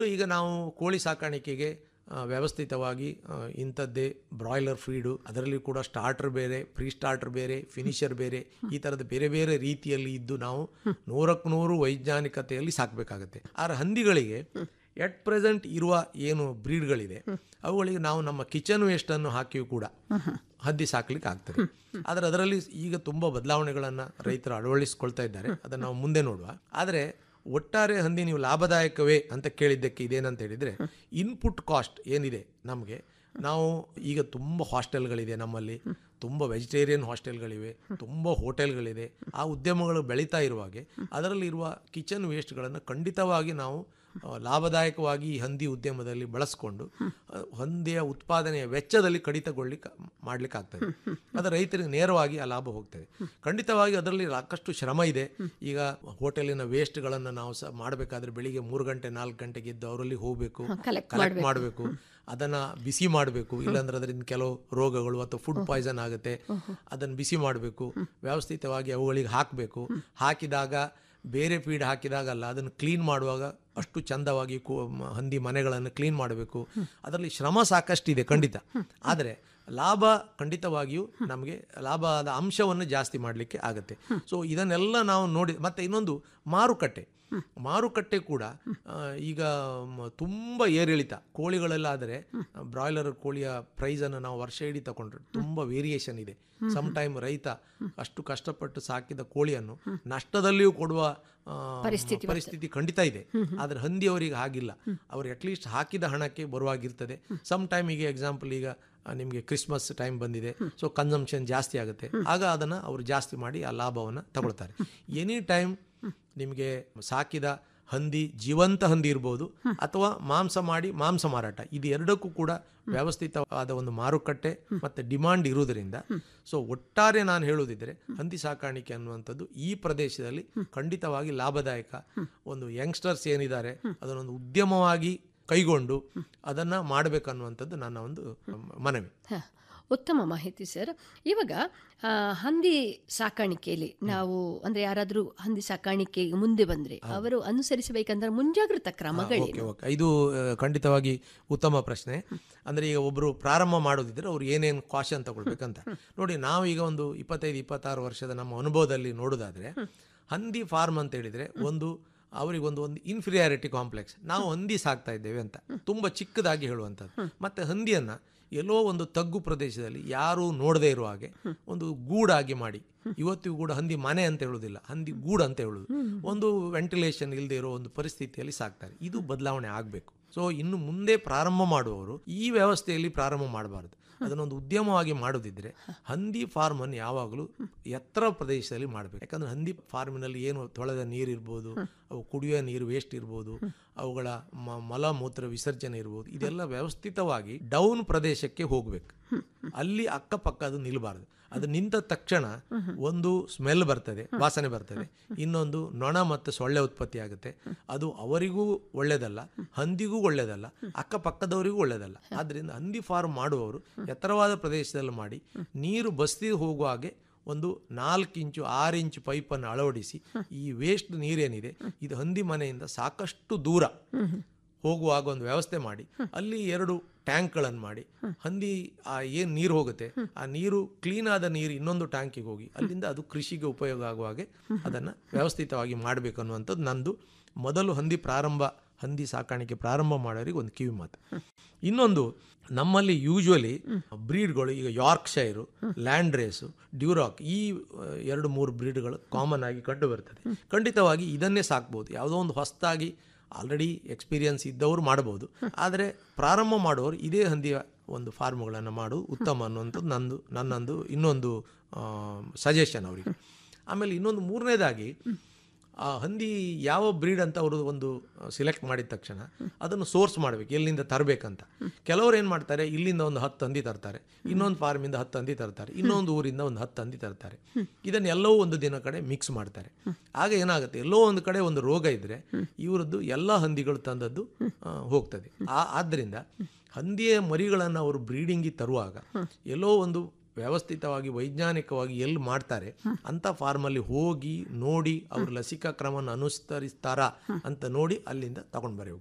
ಈಗ ನಾವು ಕೋಳಿ ಸಾಕಾಣಿಕೆಗೆ ಆ, ವ್ಯವಸ್ಥಿತವಾಗಿ ಆ, ಇಂಥದ್ದೇ ಬ್ರಾಯ್ಲರ್ ಫೀಡು ಅದರಲ್ಲಿ ಕೂಡ ಸ್ಟಾರ್ಟರ್ ಬೇರೆ ಪ್ರೀ ಸ್ಟಾರ್ಟರ್ ಬೇರೆ ಫಿನಿಷರ್ ಬೇರೆ ಈ ಥರದ ಬೇರೆ ಬೇರೆ ರೀತಿಯಲ್ಲಿ ಇದ್ದು ನಾವು ನೂರಕ್ಕೆ ನೂರು ವೈಜ್ಞಾನಿಕತೆಯಲ್ಲಿ ಸಾಕಬೇಕಾಗತ್ತೆ ಆದರೆ ಹಂದಿಗಳಿಗೆ ಎಟ್ ಪ್ರೆಸೆಂಟ್ ಇರುವ ಏನು ಬ್ರೀಡ್ಗಳಿದೆ ಅವುಗಳಿಗೆ ನಾವು ನಮ್ಮ ಕಿಚನ್ ವೇಸ್ಟನ್ನು ಹಾಕಿಯೂ ಕೂಡ ಹಂದಿ ಸಾಕ್ಲಿಕ್ಕೆ ಆಗ್ತದೆ ಆದರೆ ಅದರಲ್ಲಿ ಈಗ ತುಂಬ ಬದಲಾವಣೆಗಳನ್ನು ರೈತರು ಅಳವಡಿಸ್ಕೊಳ್ತಾ ಇದ್ದಾರೆ ಅದನ್ನು ನಾವು ಮುಂದೆ ನೋಡುವ ಆದರೆ ಒಟ್ಟಾರೆ ಹಂದಿ ನೀವು ಲಾಭದಾಯಕವೇ ಅಂತ ಕೇಳಿದ್ದಕ್ಕೆ ಇದೇನಂತ ಹೇಳಿದರೆ ಇನ್ಪುಟ್ ಕಾಸ್ಟ್ ಏನಿದೆ ನಮಗೆ ನಾವು ಈಗ ತುಂಬ ಹಾಸ್ಟೆಲ್ಗಳಿದೆ ನಮ್ಮಲ್ಲಿ ತುಂಬ ವೆಜಿಟೇರಿಯನ್ ಹಾಸ್ಟೆಲ್ಗಳಿವೆ ತುಂಬ ಹೋಟೆಲ್ಗಳಿದೆ ಆ ಉದ್ಯಮಗಳು ಬೆಳೀತಾ ಇರುವಾಗೆ ಅದರಲ್ಲಿ ಇರುವ ಕಿಚನ್ ವೇಸ್ಟ್ಗಳನ್ನು ಖಂಡಿತವಾಗಿ ನಾವು ಆ, ಲಾಭದಾಯಕವಾಗಿ ಈ ಹಂದಿ ಉದ್ಯಮದಲ್ಲಿ ಬಳಸ್ಕೊಂಡು ಆ, ಹಂದಿಯ ಉತ್ಪಾದನೆಯ ವೆಚ್ಚದಲ್ಲಿ ಕಡಿತಗೊಳ್ಳಿಕ್ಕೆ ಮಾಡ್ಲಿಕ್ಕೆ ಆಗ್ತದೆ ಅದು ರೈತರಿಗೆ ನೇರವಾಗಿ ಆ ಲಾಭ ಹೋಗ್ತದೆ ಖಂಡಿತವಾಗಿ ಅದರಲ್ಲಿ ಸಾಕಷ್ಟು ಶ್ರಮ ಇದೆ ಈಗ ಹೋಟೆಲಿನ ವೇಸ್ಟ್ಗಳನ್ನು ನಾವು ಸಹ ಮಾಡಬೇಕಾದ್ರೆ ಬೆಳಿಗ್ಗೆ ಮೂರು ಗಂಟೆ ನಾಲ್ಕು ಗಂಟೆಗೆ ಎದ್ದು ಅವರಲ್ಲಿ ಹೋಗಬೇಕು collect ಕಲೆಕ್ಟ್ ಮಾಡಬೇಕು ಅದನ್ನ ಬಿಸಿ ಮಾಡಬೇಕು ಇಲ್ಲಾಂದ್ರೆ ಅದರಿಂದ ಕೆಲವು ರೋಗಗಳು ಅಥವಾ ಫುಡ್ ಪಾಯ್ಸನ್ ಆಗುತ್ತೆ ಅದನ್ನು ಬಿಸಿ ಮಾಡಬೇಕು ವ್ಯವಸ್ಥಿತವಾಗಿ ಅವುಗಳಿಗೆ ಹಾಕಬೇಕು ಹಾಕಿದಾಗ ಬೇರೆ ಫೀಡ್ ಹಾಕಿದಾಗಲ್ಲ ಅದನ್ನು ಕ್ಲೀನ್ ಮಾಡುವಾಗ ಅಷ್ಟು ಚಂದವಾಗಿ ಕು- ಮ- ಹಂದಿ ಮನೆಗಳನ್ನು ಕ್ಲೀನ್ ಮಾಡಬೇಕು ಅದರಲ್ಲಿ ಶ್ರಮ ಸಾಕಷ್ಟಿದೆ ಖಂಡಿತ ಆದರೆ ಲಾಭ ಖಂಡಿತವಾಗಿಯೂ ನಮಗೆ ಲಾಭದ ಅಂಶವನ್ನು ಜಾಸ್ತಿ ಮಾಡಲಿಕ್ಕೆ ಆಗುತ್ತೆ ಸೊ ಇದನ್ನೆಲ್ಲ ನಾವು ನೋಡಿ ಮತ್ತೆ ಇನ್ನೊಂದು ಮಾರುಕಟ್ಟೆ ಮಾರುಕಟ್ಟೆ ಕೂಡ ಆ, ಈಗ ಮ- ತುಂಬ ಏರಿಳಿತ ಕೋಳಿಗಳಲ್ಲಾದರೆ ಬ್ರಾಯ್ಲರ್ ಕೋಳಿಯ ಪ್ರೈಸನ್ನು ನಾವು ವರ್ಷ ಇಡೀ ತಗೊಂಡ್ರೆ ತುಂಬ ವೇರಿಯೇಷನ್ ಇದೆ ಸಮ್ ಟೈಮ್ ರೈತ ಅಷ್ಟು ಕಷ್ಟಪಟ್ಟು ಸಾಕಿದ ಕೋಳಿಯನ್ನು ನಷ್ಟದಲ್ಲಿಯೂ ಕೊಡುವ ಆ, ಪರಿಸ್ಥಿತಿ ಖಂಡಿತ ಇದೆ ಆದರೆ ಹಂದಿಯವರಿಗೆ ಹಾಗಿಲ್ಲ ಅವರು ಅಟ್ಲೀಸ್ಟ್ ಹಾಕಿದ ಹಣಕ್ಕೆ ಬರುವಾಗಿರ್ತದೆ ಸಮ್ ಟೈಮ್ ಈಗ ಎಕ್ಸಾಂಪಲ್ ಈಗ ನಿಮಗೆ ಕ್ರಿಸ್ಮಸ್ ಟೈಮ್ ಬಂದಿದೆ ಸೊ ಕನ್ಸಂಪ್ಷನ್ ಜಾಸ್ತಿ ಆಗುತ್ತೆ ಆಗ ಅದನ್ನು ಅವರು ಜಾಸ್ತಿ ಮಾಡಿ ಆ ಲಾಭವನ್ನು ತಗೊಳ್ತಾರೆ ಎನಿ ಟೈಮ್ ನಿಮಗೆ ಸಾಕಿದ ಹಂದಿ ಜೀವಂತ ಹಂದಿ ಇರ್ಬೋದು ಅಥವಾ ಮಾಂಸ ಮಾಡಿ ಮಾಂಸ ಮಾರಾಟ ಇದು ಎರಡಕ್ಕೂ ಕೂಡ ವ್ಯವಸ್ಥಿತವಾದ ಒಂದು ಮಾರುಕಟ್ಟೆ ಮತ್ತು ಡಿಮಾಂಡ್ ಇರುವುದರಿಂದ ಸೊ ಒಟ್ಟಾರೆ ನಾನು ಹೇಳುವುದಿದ್ರೆ ಹಂದಿ ಸಾಕಾಣಿಕೆ ಅನ್ನುವಂಥದ್ದು ಈ ಪ್ರದೇಶದಲ್ಲಿ ಖಂಡಿತವಾಗಿ ಲಾಭದಾಯಕ ಒಂದು ಯಂಗ್ಸ್ಟರ್ಸ್ ಏನಿದ್ದಾರೆ ಅದನ್ನೊಂದು ಉದ್ಯಮವಾಗಿ ಕೈಗೊಂಡು ಅದನ್ನು ಮಾಡಬೇಕನ್ನುವಂಥದ್ದು ನನ್ನ ಒಂದು ಮನವಿ ಹ, ಉತ್ತಮ ಮಾಹಿತಿ ಸರ್ ಇವಾಗ ಆ, ಹಂದಿ ಸಾಕಾಣಿಕೆಯಲ್ಲಿ ನಾವು ಅಂದ್ರೆ ಯಾರಾದರೂ ಹಂದಿ ಸಾಕಾಣಿಕೆಗೆ ಮುಂದೆ ಬಂದ್ರೆ ಅವರು ಅನುಸರಿಸಬೇಕಂದ್ರೆ ಮುಂಜಾಗ್ರತಾ ಕ್ರಮಗಳೇನು ಓಕೆ ಓಕೆ ಇದು ಆ, ಖಂಡಿತವಾಗಿ ಉತ್ತಮ ಪ್ರಶ್ನೆ ಅಂದರೆ ಈಗ ಒಬ್ಬರು ಪ್ರಾರಂಭ ಮಾಡೋದಿದ್ರೆ ಅವ್ರು ಏನೇನು ಕಾಶನ್ ತಗೊಳ್ಬೇಕಂತ ನೋಡಿ ನಾವು ಈಗ ಒಂದು ಇಪ್ಪತ್ತೈದು ಇಪ್ಪತ್ತಾರು ವರ್ಷದ ನಮ್ಮ ಅನುಭವದಲ್ಲಿ ನೋಡೋದಾದ್ರೆ ಹಂದಿ ಫಾರ್ಮ್ ಅಂತ ಹೇಳಿದರೆ ಒಂದು ಅವರಿಗೊಂದು ಒಂದು ಇನ್ಫೀರಿಯಾರಿಟಿ ಕಾಂಪ್ಲೆಕ್ಸ್ ನಾವು ಹಂದಿ ಸಾಕ್ತಾ ಇದ್ದೇವೆ ಅಂತ ತುಂಬ ಚಿಕ್ಕದಾಗಿ ಹೇಳುವಂಥದ್ದು ಮತ್ತು ಹಂದಿಯನ್ನು ಎಲ್ಲೋ ಒಂದು ತಗ್ಗು ಪ್ರದೇಶದಲ್ಲಿ ಯಾರೂ ನೋಡದೇ ಇರುವ ಹಾಗೆ ಒಂದು ಗೂಡಾಗಿ ಮಾಡಿ ಇವತ್ತಿಗೂ ಕೂಡ ಹಂದಿ ಮನೆ ಅಂತ ಹೇಳೋದಿಲ್ಲ ಹಂದಿ ಗೂಡು ಅಂತ ಹೇಳೋದು ಒಂದು ವೆಂಟಿಲೇಷನ್ ಇಲ್ಲದೆ ಇರೋ ಒಂದು ಪರಿಸ್ಥಿತಿಯಲ್ಲಿ ಸಾಕ್ತಾರೆ ಇದು ಬದಲಾವಣೆ ಆಗಬೇಕು ಸೊ ಇನ್ನು ಮುಂದೆ ಪ್ರಾರಂಭ ಮಾಡುವವರು ಈ ವ್ಯವಸ್ಥೆಯಲ್ಲಿ ಪ್ರಾರಂಭ ಮಾಡಬಾರ್ದು ಅದನ್ನೊಂದು ಉದ್ಯಮವಾಗಿ ಮಾಡೋದಿದ್ರೆ ಹಂದಿ ಫಾರ್ಮನ್ನು ಯಾವಾಗಲೂ ಎತ್ತರ ಪ್ರದೇಶದಲ್ಲಿ ಮಾಡಬೇಕು ಯಾಕಂದ್ರೆ ಹಂದಿ ಫಾರ್ಮಿನಲ್ಲಿ ಏನು ತೊಳೆದ ನೀರು ಇರ್ಬೋದು ಅವು ಕುಡಿಯುವ ನೀರು ವೇಸ್ಟ್ ಇರ್ಬೋದು ಅವುಗಳ ಮ- ಮಲ ಮೂತ್ರ ವಿಸರ್ಜನೆ ಇರ್ಬೋದು ಇದೆಲ್ಲ ವ್ಯವಸ್ಥಿತವಾಗಿ ಡೌನ್ ಪ್ರದೇಶಕ್ಕೆ ಹೋಗಬೇಕು ಅಲ್ಲಿ ಅಕ್ಕಪಕ್ಕ ಅದು ನಿಲ್ಲಬಾರ್ದು ಅದು ನಿಂತ ತಕ್ಷಣ ಒಂದು ಸ್ಮೆಲ್ ಬರ್ತದೆ ವಾಸನೆ ಬರ್ತದೆ ಇನ್ನೊಂದು ನೊಣ ಮತ್ತು ಸೊಳ್ಳೆ ಉತ್ಪತ್ತಿ ಆಗುತ್ತೆ ಅದು ಅವರಿಗೂ ಒಳ್ಳೆಯದಲ್ಲ ಹಂದಿಗೂ ಒಳ್ಳೆಯದಲ್ಲ ಅಕ್ಕಪಕ್ಕದವರಿಗೂ ಒಳ್ಳೆಯದಲ್ಲ ಆದ್ದರಿಂದ ಹಂದಿ ಫಾರ್ಮ್ ಮಾಡುವವರು ಎತ್ತರವಾದ ಪ್ರದೇಶದಲ್ಲಿ ಮಾಡಿ ನೀರು ಬಸ್ತಿ ಹೋಗುವ ಹಾಗೆ ಒಂದು ನಾಲ್ಕು ಇಂಚು ಆರು ಇಂಚು ಪೈಪನ್ನು ಅಳವಡಿಸಿ ಈ ವೇಸ್ಟ್ ನೀರೇನಿದೆ ಇದು ಹಂದಿ ಮನೆಯಿಂದ ಸಾಕಷ್ಟು ದೂರ ಹೋಗುವಾಗ ಒಂದು ವ್ಯವಸ್ಥೆ ಮಾಡಿ ಅಲ್ಲಿ ಎರಡು ಟ್ಯಾಂಕ್ಗಳನ್ನು ಮಾಡಿ ಹಂದಿ ಆ ಏನು ನೀರು ಹೋಗುತ್ತೆ ಆ ನೀರು ಕ್ಲೀನ್ ಆದ ನೀರು ಇನ್ನೊಂದು ಟ್ಯಾಂಕಿಗೆ ಹೋಗಿ ಅಲ್ಲಿಂದ ಅದು ಕೃಷಿಗೆ ಉಪಯೋಗ ಆಗುವ ಹಾಗೆ ಅದನ್ನು ವ್ಯವಸ್ಥಿತವಾಗಿ ಮಾಡಬೇಕು ಅನ್ನುವಂಥದ್ದು ನಂದು ಮೊದಲು ಹಂದಿ ಪ್ರಾರಂಭ ಹಂದಿ ಸಾಕಾಣಿಕೆ ಪ್ರಾರಂಭ ಮಾಡೋರಿಗೆ ಒಂದು ಕಿವಿ ಮಾತು ಇನ್ನೊಂದು ನಮ್ಮಲ್ಲಿ ಯೂಶ್ವಲಿ ಬ್ರೀಡ್ಗಳು ಈಗ Yorkshire landrace Duroc ಈ ಆ, ಎರಡು ಮೂರು ಬ್ರೀಡ್ಗಳು ಕಾಮನ್ ಆಗಿ ಕಂಡು ಬರ್ತದೆ ಖಂಡಿತವಾಗಿ ಇದನ್ನೇ ಸಾಕ್ಬೋದು ಯಾವುದೋ ಒಂದು ಹೊಸದಾಗಿ ಆಲ್ರೆಡಿ ಎಕ್ಸ್ಪೀರಿಯನ್ಸ್ ಇದ್ದವರು ಮಾಡಬಹುದು ಆದರೆ ಪ್ರಾರಂಭ ಮಾಡುವವರು ಇದೇ ಹಂದಿಯ ಒಂದು ಫಾರ್ಮ್ಗಳನ್ನು ಮಾಡೋದು ಉತ್ತಮ ಅನ್ನುವಂಥದ್ದು ನಂದು ನನ್ನೊಂದು ಇನ್ನೊಂದು ಸಜೆಷನ್ ಅವರಿಗೆ ಆಮೇಲೆ ಇನ್ನೊಂದು ಮೂರನೇದಾಗಿ ಆ ಹಂದಿ ಯಾವ ಬ್ರೀಡ್ ಅಂತ ಅವರು ಒಂದು ಸಿಲೆಕ್ಟ್ ಮಾಡಿದ ತಕ್ಷಣ ಅದನ್ನು ಸೋರ್ಸ್ ಮಾಡಬೇಕು ಎಲ್ಲಿಂದ ತರಬೇಕಂತ ಕೆಲವರು ಏನು ಮಾಡ್ತಾರೆ ಇಲ್ಲಿಂದ ಒಂದು ಹತ್ತು ಹಂದಿ ತರ್ತಾರೆ ಇನ್ನೊಂದು ಫಾರ್ಮಿಂದ ಹತ್ತು ಹಂದಿ ತರ್ತಾರೆ ಇನ್ನೊಂದು ಊರಿಂದ ಒಂದು ಹತ್ತು ಹಂದಿ ತರ್ತಾರೆ ಇದನ್ನೆಲ್ಲವೂ ಒಂದು ದಿನ ಕಡೆ ಮಿಕ್ಸ್ ಮಾಡ್ತಾರೆ ಆಗ ಏನಾಗುತ್ತೆ ಎಲ್ಲೋ ಒಂದು ಕಡೆ ಒಂದು ರೋಗ ಇದ್ದರೆ ಇವರದ್ದು ಎಲ್ಲ ಹಂದಿಗಳು ತಂದದ್ದು ಆ, ಹೋಗ್ತದೆ ಆ ಆದ್ದರಿಂದ ಹಂದಿಯ ಮರಿಗಳನ್ನು ಅವರು ಬ್ರೀಡಿಂಗಿಗೆ ತರುವಾಗ ಎಲ್ಲೋ ಒಂದು ವ್ಯವಸ್ಥಿತವಾಗಿ ವೈಜ್ಞಾನಿಕವಾಗಿ ಎಲ್ಲಿ ಮಾಡ್ತಾರೆ ಅಂಥ ಫಾರ್ಮಲ್ಲಿ ಹೋಗಿ ನೋಡಿ ಅವರು ಲಸಿಕಾ ಕ್ರಮವನ್ನು ಅನುಸರಿಸ್ತಾರಾ ಅಂತ ನೋಡಿ ಅಲ್ಲಿಂದ ತಗೊಂಡು ಬರಬೇಕು ಅವರು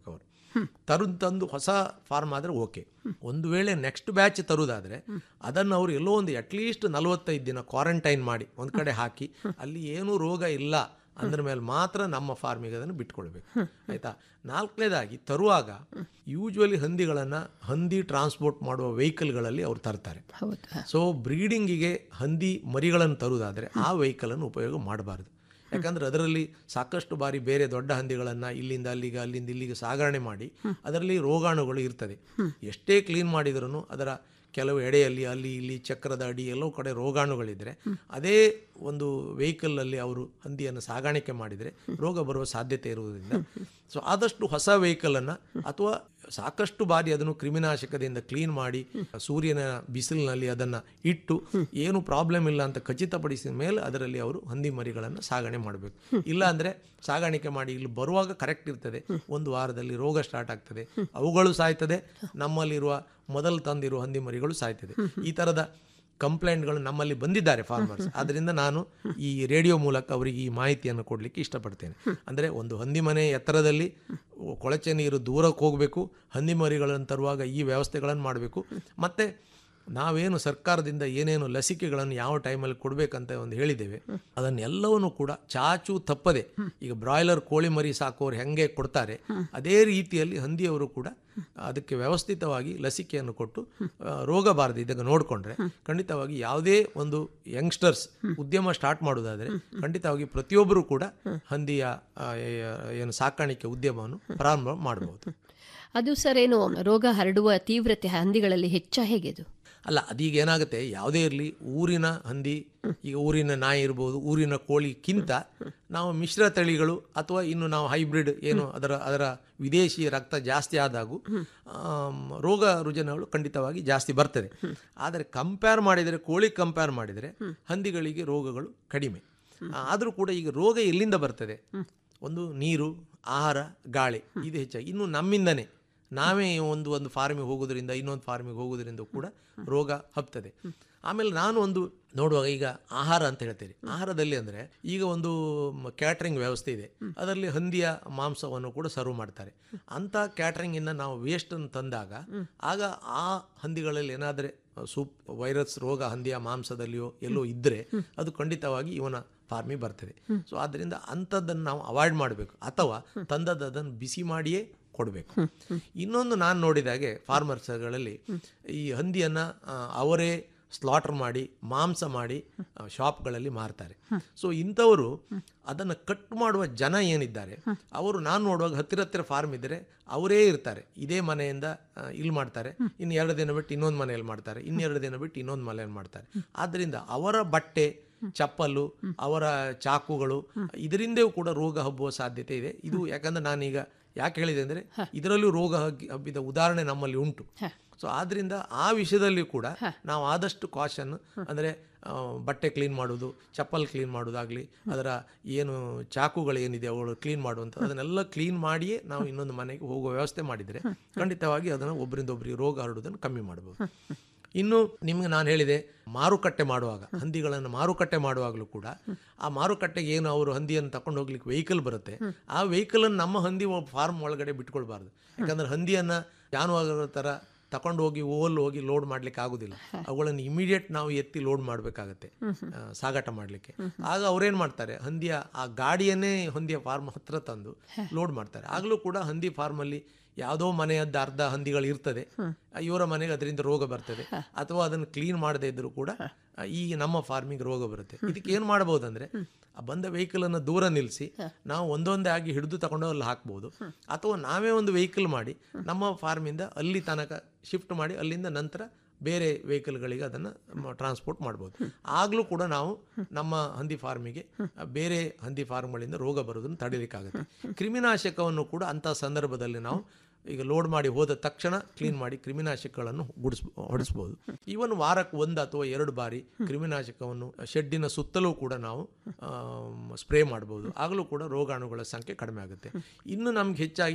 ತರು ತಂದು ಹೊಸ ಫಾರ್ಮ್ ಆದರೆ ಓಕೆ ಒಂದು ವೇಳೆ ನೆಕ್ಸ್ಟ್ ಬ್ಯಾಚ್ ತರುವುದಾದರೆ ಅದನ್ನು ಅವರು ಎಲ್ಲೋ ಒಂದು ಅಟ್ಲೀಸ್ಟ್ ನಲವತ್ತೈದು ದಿನ ಕ್ವಾರಂಟೈನ್ ಮಾಡಿ ಒಂದು ಕಡೆ ಹಾಕಿ ಅಲ್ಲಿ ಏನೂ ರೋಗ ಇಲ್ಲ ಅಂದ್ರ ಮೇಲೆ ಮಾತ್ರ ನಮ್ಮ ಫಾರ್ಮಿಗೆ ಅದನ್ನು ಬಿಟ್ಕೊಳ್ಬೇಕು ಆಯ್ತಾ ನಾಲ್ಕನೇದಾಗಿ ತರುವಾಗ ಯೂಶ್ವಲಿ ಹಂದಿಗಳನ್ನು ಹಂದಿ ಟ್ರಾನ್ಸ್ಪೋರ್ಟ್ ಮಾಡುವ ವೆಹಿಕಲ್ಗಳಲ್ಲಿ ಅವ್ರು ತರ್ತಾರೆ ಹೌದು ಸೊ ಬ್ರೀಡಿಂಗಿಗೆ ಹಂದಿ ಮರಿಗಳನ್ನು ತರುವುದಾದರೆ ಆ ವೆಹಿಕಲನ್ನು ಉಪಯೋಗ ಮಾಡಬಾರ್ದು ಯಾಕಂದ್ರೆ ಅದರಲ್ಲಿ ಸಾಕಷ್ಟು ಬಾರಿ ಬೇರೆ ದೊಡ್ಡ ಹಂದಿಗಳನ್ನು ಇಲ್ಲಿಂದ ಅಲ್ಲಿಗೆ ಅಲ್ಲಿಂದ ಇಲ್ಲಿಗೆ ಸಾಗಣೆ ಮಾಡಿ ಅದರಲ್ಲಿ ರೋಗಾಣುಗಳು ಇರ್ತದೆ ಎಷ್ಟೇ ಕ್ಲೀನ್ ಮಾಡಿದ್ರೂ ಅದರ ಕೆಲವು ಎಡೆಯಲ್ಲಿ ಅಲ್ಲಿ ಇಲ್ಲಿ ಚಕ್ರದ ಅಡಿ ಎಲ್ಲೋ ಕಡೆ ರೋಗಾಣುಗಳಿದ್ದರೆ ಅದೇ ಒಂದು ವೆಹಿಕಲಲ್ಲಿ ಅವರು ಹಂದಿಯನ್ನು ಸಾಗಾಣಿಕೆ ಮಾಡಿದರೆ ರೋಗ ಬರುವ ಸಾಧ್ಯತೆ ಇರುವುದರಿಂದ ಸೊ ಆದಷ್ಟು ಹೊಸ ವೆಹಿಕಲನ್ನು ಅಥವಾ ಸಾಕಷ್ಟು ಬಾರಿ ಅದನ್ನು ಕ್ರಿಮಿನಾಶಕದಿಂದ ಕ್ಲೀನ್ ಮಾಡಿ ಸೂರ್ಯನ ಬಿಸಿಲಿನಲ್ಲಿ ಅದನ್ನು ಇಟ್ಟು ಏನು ಪ್ರಾಬ್ಲಮ್ ಇಲ್ಲ ಅಂತ ಖಚಿತಪಡಿಸಿದ ಮೇಲೆ ಅದರಲ್ಲಿ ಅವರು ಹಂದಿ ಮರಿಗಳನ್ನು ಸಾಗಣೆ ಮಾಡಬೇಕು ಇಲ್ಲ ಅಂದರೆ ಸಾಗಾಣಿಕೆ ಮಾಡಿ ಇಲ್ಲಿ ಬರುವಾಗ ಕರೆಕ್ಟ್ ಇರ್ತದೆ ಒಂದು ವಾರದಲ್ಲಿ ರೋಗ ಸ್ಟಾರ್ಟ್ ಆಗ್ತದೆ ಅವುಗಳು ಸಾಯ್ತದೆ ನಮ್ಮಲ್ಲಿರುವ ಮೊದಲು ತಂದಿರುವ ಹಂದಿ ಮರಿಗಳು ಸಾಯ್ತದೆ ಈ ಥರದ ಕಂಪ್ಲೇಂಟ್ಗಳು ನಮ್ಮಲ್ಲಿ ಬಂದಿದ್ದಾರೆ ಫಾರ್ಮರ್ಸ್ ಆದ್ದರಿಂದ ನಾನು ಈ ರೇಡಿಯೋ ಮೂಲಕ ಅವರಿಗೆ ಈ ಮಾಹಿತಿಯನ್ನು ಕೊಡಲಿಕ್ಕೆ ಇಷ್ಟಪಡ್ತೇನೆ ಅಂದರೆ ಒಂದು ಹಂದಿ ಮನೆ ಎತ್ತರದಲ್ಲಿ ಕೊಳಚೆ ನೀರು ದೂರಕ್ಕೆ ಹೋಗಬೇಕು ಹಂದಿ ಮರಿಗಳನ್ನು ತರುವಾಗ ಈ ವ್ಯವಸ್ಥೆಗಳನ್ನು ಮಾಡಬೇಕು ಮತ್ತು ನಾವೇನು ಸರ್ಕಾರದಿಂದ ಏನೇನು ಲಸಿಕೆಗಳನ್ನು ಯಾವ ಟೈಮಲ್ಲಿ ಕೊಡಬೇಕಂತ ಒಂದು ಹೇಳಿದ್ದೇವೆ ಅದನ್ನೆಲ್ಲವನ್ನು ಕೂಡ ಚಾಚು ತಪ್ಪದೆ ಈಗ ಬ್ರಾಯ್ಲರ್ ಕೋಳಿ ಮರಿ ಸಾಕೋರು ಹೆಂಗೆ ಕೊಡ್ತಾರೆ ಅದೇ ರೀತಿಯಲ್ಲಿ ಹಂದಿಯವರು ಕೂಡ ಅದಕ್ಕೆ ವ್ಯವಸ್ಥಿತವಾಗಿ ಲಸಿಕೆಯನ್ನು ಕೊಟ್ಟು ಆ, ರೋಗ ಬಾರದಿದ್ದಾಗ ನೋಡಿಕೊಂಡ್ರೆ ಖಂಡಿತವಾಗಿ ಯಾವುದೇ ಒಂದು ಯಂಗ್ಸ್ಟರ್ಸ್ ಉದ್ಯಮ ಸ್ಟಾರ್ಟ್ ಮಾಡೋದಾದರೆ ಖಂಡಿತವಾಗಿ ಪ್ರತಿಯೊಬ್ಬರು ಕೂಡ ಹಂದಿಯ ಆ, ಏ- ಏನು ಸಾಕಾಣಿಕೆ ಉದ್ಯಮವನ್ನು ಪ್ರಾರಂಭ ಮಾಡಬಹುದು ಅದು ಸರ್ ಏನು ರೋಗ ಹರಡುವ ತೀವ್ರತೆ ಹಂದಿಗಳಲ್ಲಿ ಹೆಚ್ಚ ಹೇಗೆದು ಅಲ್ಲ ಅದೀಗ ಏನಾಗುತ್ತೆ ಯಾವುದೇ ಇರಲಿ ಊರಿನ ಹಂದಿ ಈಗ ಊರಿನ ನಾಯಿ ಇರ್ಬೋದು ಊರಿನ ಕೋಳಿಕ್ಕಿಂತ ನಾವು ಮಿಶ್ರ ತಳಿಗಳು ಅಥವಾ ಇನ್ನು ನಾವು ಹೈಬ್ರಿಡ್ ಏನು ಅದರ ಅದರ ವಿದೇಶಿ ರಕ್ತ ಜಾಸ್ತಿ ಆದಾಗೂ ಆಮ್, ರೋಗ ರುಜಿನಗಳು ಖಂಡಿತವಾಗಿ ಜಾಸ್ತಿ ಬರ್ತದೆ ಆದರೆ ಕಂಪೇರ್ ಮಾಡಿದರೆ ಕೋಳಿ ಕಂಪೇರ್ ಮಾಡಿದರೆ ಹಂದಿಗಳಿಗೆ ರೋಗಗಳು ಕಡಿಮೆ ಆದರೂ ಕೂಡ ಈಗ ರೋಗ ಎಲ್ಲಿಂದ ಬರ್ತದೆ ಒಂದು ನೀರು ಆಹಾರ ಗಾಳಿ ಇದು ಹೆಚ್ಚಾಗಿ ಇನ್ನು ನಮ್ಮಿಂದನೇ ನಾವೇ ಒಂದು ಒಂದು ಫಾರ್ಮಿಗೆ ಹೋಗೋದ್ರಿಂದ ಇನ್ನೊಂದು ಫಾರ್ಮಿಗೆ ಹೋಗೋದ್ರಿಂದ ಕೂಡ ರೋಗ ಹಬ್ತದೆ ಆಮೇಲೆ ನಾನು ಒಂದು ನೋಡುವಾಗ ಈಗ ಆಹಾರ ಅಂತ ಹೇಳ್ತೇನೆ ಆಹಾರದಲ್ಲಿ ಅಂದರೆ ಈಗ ಒಂದು ಕ್ಯಾಟ್ರಿಂಗ್ ವ್ಯವಸ್ಥೆ ಇದೆ ಅದರಲ್ಲಿ ಹಂದಿಯ ಮಾಂಸವನ್ನು ಕೂಡ ಸರ್ವ್ ಮಾಡ್ತಾರೆ ಅಂಥ ಕ್ಯಾಟ್ರಿಂಗಿಂದ ನಾವು ವೇಸ್ಟನ್ನು ತಂದಾಗ ಆಗ ಆ ಹಂದಿಗಳಲ್ಲಿ ಏನಾದರೆ ಸೂಪ್ ವೈರಸ್ ರೋಗ ಹಂದಿಯ ಮಾಂಸದಲ್ಲಿಯೋ ಎಲ್ಲೋ ಇದ್ದರೆ ಅದು ಖಂಡಿತವಾಗಿ ಇವನ ಫಾರ್ಮಿಗೆ ಬರ್ತದೆ ಸೊ ಆದ್ದರಿಂದ ಅಂಥದ್ದನ್ನು ನಾವು ಅವಾಯ್ಡ್ ಮಾಡಬೇಕು ಅಥವಾ ತಂದದ್ದು ಅದನ್ನು ಬಿಸಿ ಮಾಡಿಯೇ ಕೊಡಬೇಕು ಇನ್ನೊಂದು ನಾನು ನೋಡಿದಾಗೆ ಫಾರ್ಮರ್ಸ್ಗಳಲ್ಲಿ ಈ ಹಂದಿಯನ್ನು ಅವರೇ ಸ್ಲಾಟರ್ ಮಾಡಿ ಮಾಂಸ ಮಾಡಿ ಆ, ಶಾಪ್ಗಳಲ್ಲಿ ಮಾರ್ತಾರೆ ಸೊ ಇಂಥವರು ಅದನ್ನು ಕಟ್ ಮಾಡುವ ಜನ ಏನಿದ್ದಾರೆ ಅವರು ನಾನು ನೋಡುವಾಗ ಹತ್ತಿರ ಹತ್ತಿರ ಫಾರ್ಮ್ ಇದ್ದರೆ ಅವರೇ ಇರ್ತಾರೆ ಇದೇ ಮನೆಯಿಂದ ಆ, ಇಲ್ಲಿ ಮಾಡ್ತಾರೆ ಇನ್ನು ಎರಡು ದಿನ ಬಿಟ್ಟು ಇನ್ನೊಂದು ಮನೆಯಲ್ಲಿ ಮಾಡ್ತಾರೆ ಇನ್ನೆರಡು ದಿನ ಬಿಟ್ಟು ಇನ್ನೊಂದು ಮನೆಯಲ್ಲಿ ಮಾಡ್ತಾರೆ ಆದ್ದರಿಂದ ಅವರ ಬಟ್ಟೆ ಚಪ್ಪಲು ಅವರ ಚಾಕುಗಳು ಇದರಿಂದಲೂ ಕೂಡ ರೋಗ ಹಬ್ಬುವ ಸಾಧ್ಯತೆ ಇದೆ ಇದು ಯಾಕಂದ್ರೆ ನಾನೀಗ ಯಾಕೆ ಹೇಳಿದೆ ಅಂದರೆ ಇದರಲ್ಲೂ ರೋಗ ಹಗ್ಗಿ- ಹಬ್ಬಿದ ಉದಾಹರಣೆ ನಮ್ಮಲ್ಲಿ ಉಂಟು ಸೊ ಆದ್ರಿಂದ ಆ ವಿಷಯದಲ್ಲಿ ಕೂಡ ನಾವು ಆದಷ್ಟು ಕಾಶನ್ ಅಂದರೆ ಆ, ಬಟ್ಟೆ ಕ್ಲೀನ್ ಮಾಡೋದು ಚಪ್ಪಲ್ ಕ್ಲೀನ್ ಮಾಡೋದಾಗಲಿ ಅದರ ಏನು ಚಾಕುಗಳು ಏನಿದೆ ಅವುಗಳು ಕ್ಲೀನ್ ಮಾಡುವಂಥ ಅದನ್ನೆಲ್ಲ ಕ್ಲೀನ್ ಮಾಡಿಯೇ ನಾವು ಇನ್ನೊಂದು ಮನೆಗೆ ಹೋಗುವ ವ್ಯವಸ್ಥೆ ಮಾಡಿದರೆ ಖಂಡಿತವಾಗಿ ಅದನ್ನು ಒಬ್ಬರಿಂದ ಒಬ್ಬರಿಗೆ ರೋಗ ಹರಡುವುದನ್ನು ಕಮ್ಮಿ ಮಾಡ್ಬೋದು ಇನ್ನು ನಿಮ್ಗೆ ನಾನು ಹೇಳಿದೆ ಮಾರುಕಟ್ಟೆ ಮಾಡುವಾಗ ಹಂದಿಗಳನ್ನು ಮಾರುಕಟ್ಟೆ ಮಾಡುವಾಗಲೂ ಕೂಡ ಆ ಮಾರುಕಟ್ಟೆಗೆ ಏನು ಅವರು ಹಂದಿಯನ್ನು ತಕೊಂಡು ಹೋಗ್ಲಿಕ್ಕೆ ವೆಹಿಕಲ್ ಬರುತ್ತೆ ಆ ವೆಹಿಕಲನ್ನು ನಮ್ಮ ಹಂದಿ ಫಾರ್ಮ್ ಒಳಗಡೆ ಬಿಟ್ಕೊಳ್ಬಾರ್ದು ಯಾಕಂದ್ರೆ ಹಂದಿಯನ್ನು ಜಾನುವಾರುಗಳ ಥರ ತಕೊಂಡು ಹೋಗಿ ಓಲ್ ಹೋಗಿ ಲೋಡ್ ಮಾಡ್ಲಿಕ್ಕೆ ಆಗುದಿಲ್ಲ ಅವುಗಳನ್ನು ಇಮಿಡಿಯೇಟ್ ನಾವು ಎತ್ತಿ ಲೋಡ್ ಮಾಡಬೇಕಾಗತ್ತೆ ಸಾಗಾಟ ಮಾಡಲಿಕ್ಕೆ ಆಗ ಅವ್ರೇನ್ ಮಾಡ್ತಾರೆ ಹಂದಿಯ ಆ ಗಾಡಿಯನ್ನೇ ಹಂದಿಯ ಫಾರ್ಮ್ ಹತ್ರ ತಂದು ಲೋಡ್ ಮಾಡ್ತಾರೆ ಆಗಲೂ ಕೂಡ ಹಂದಿ ಫಾರ್ಮಲ್ಲಿ ಯಾವುದೋ ಮನೆಯದ್ದು ಅರ್ಧ ಹಂದಿಗಳು ಇರ್ತದೆ ಇವರ ಮನೆಗೆ ಅದರಿಂದ ರೋಗ ಬರ್ತದೆ ಅಥವಾ ಅದನ್ನು ಕ್ಲೀನ್ ಮಾಡದೇ ಇದ್ರೂ ಕೂಡ ಆ, ಈ ನಮ್ಮ ಫಾರ್ಮಿಗೆ ರೋಗ ಬರುತ್ತೆ ಇದಕ್ಕೆ ಏನು ಮಾಡಬಹುದಂದ್ರೆ ಆ ಬಂದ ವೆಹಿಕಲ್ ಅನ್ನು ದೂರ ನಿಲ್ಲಿಸಿ ನಾವು ಒಂದೊಂದೇ ಆಗಿ ಹಿಡಿದು ತಗೊಂಡು ಅಲ್ಲಿ ಹಾಕ್ಬೋದು ಅಥವಾ ನಾವೇ ಒಂದು ವೆಹಿಕಲ್ ಮಾಡಿ ನಮ್ಮ ಫಾರ್ಮಿಂದ ಅಲ್ಲಿ ತನಕ ಶಿಫ್ಟ್ ಮಾಡಿ ಅಲ್ಲಿಂದ ನಂತರ ಬೇರೆ ವೆಹಿಕಲ್ಗಳಿಗೆ ಅದನ್ನು ಟ್ರಾನ್ಸ್ಪೋರ್ಟ್ ಮಾಡ್ಬೋದು ಆಗಲೂ ಕೂಡ ನಾವು ನಮ್ಮ ಹಂದಿ ಫಾರ್ಮಿಗೆ ಆ, ಬೇರೆ ಹಂದಿ ಫಾರ್ಮ್ಗಳಿಂದ ರೋಗ ಬರೋದನ್ನು ತಡೀಲಿಕ್ಕಾಗುತ್ತೆ ಕ್ರಿಮಿನಾಶಕವನ್ನು ಕೂಡ ಅಂಥ ಸಂದರ್ಭದಲ್ಲಿ ನಾವು ಈಗ ಲೋಡ್ ಮಾಡಿ ಹೋದ ತಕ್ಷಣ ಕ್ಲೀನ್ ಮಾಡಿ ಕ್ರಿಮಿನಾಶಕಗಳನ್ನು ಗುಡಿಸ್ ಹೊಡಿಸ್ಬೋದು ಈವನ್ ವಾರಕ್ಕೆ ಒಂದು ಅಥವಾ ಎರಡು ಬಾರಿ ಕ್ರಿಮಿನಾಶಕವನ್ನು ಶೆಡ್ಡಿನ ಸುತ್ತಲೂ ಕೂಡ ನಾವು ಸ್ಪ್ರೇ ಮಾಡ್ಬೋದು ಆಗಲೂ ಕೂಡ ರೋಗಾಣುಗಳ ಸಂಖ್ಯೆ ಕಡಿಮೆ ಆಗುತ್ತೆ ಇನ್ನು ನಮ್ಗೆ ಹೆಚ್ಚಾಗಿ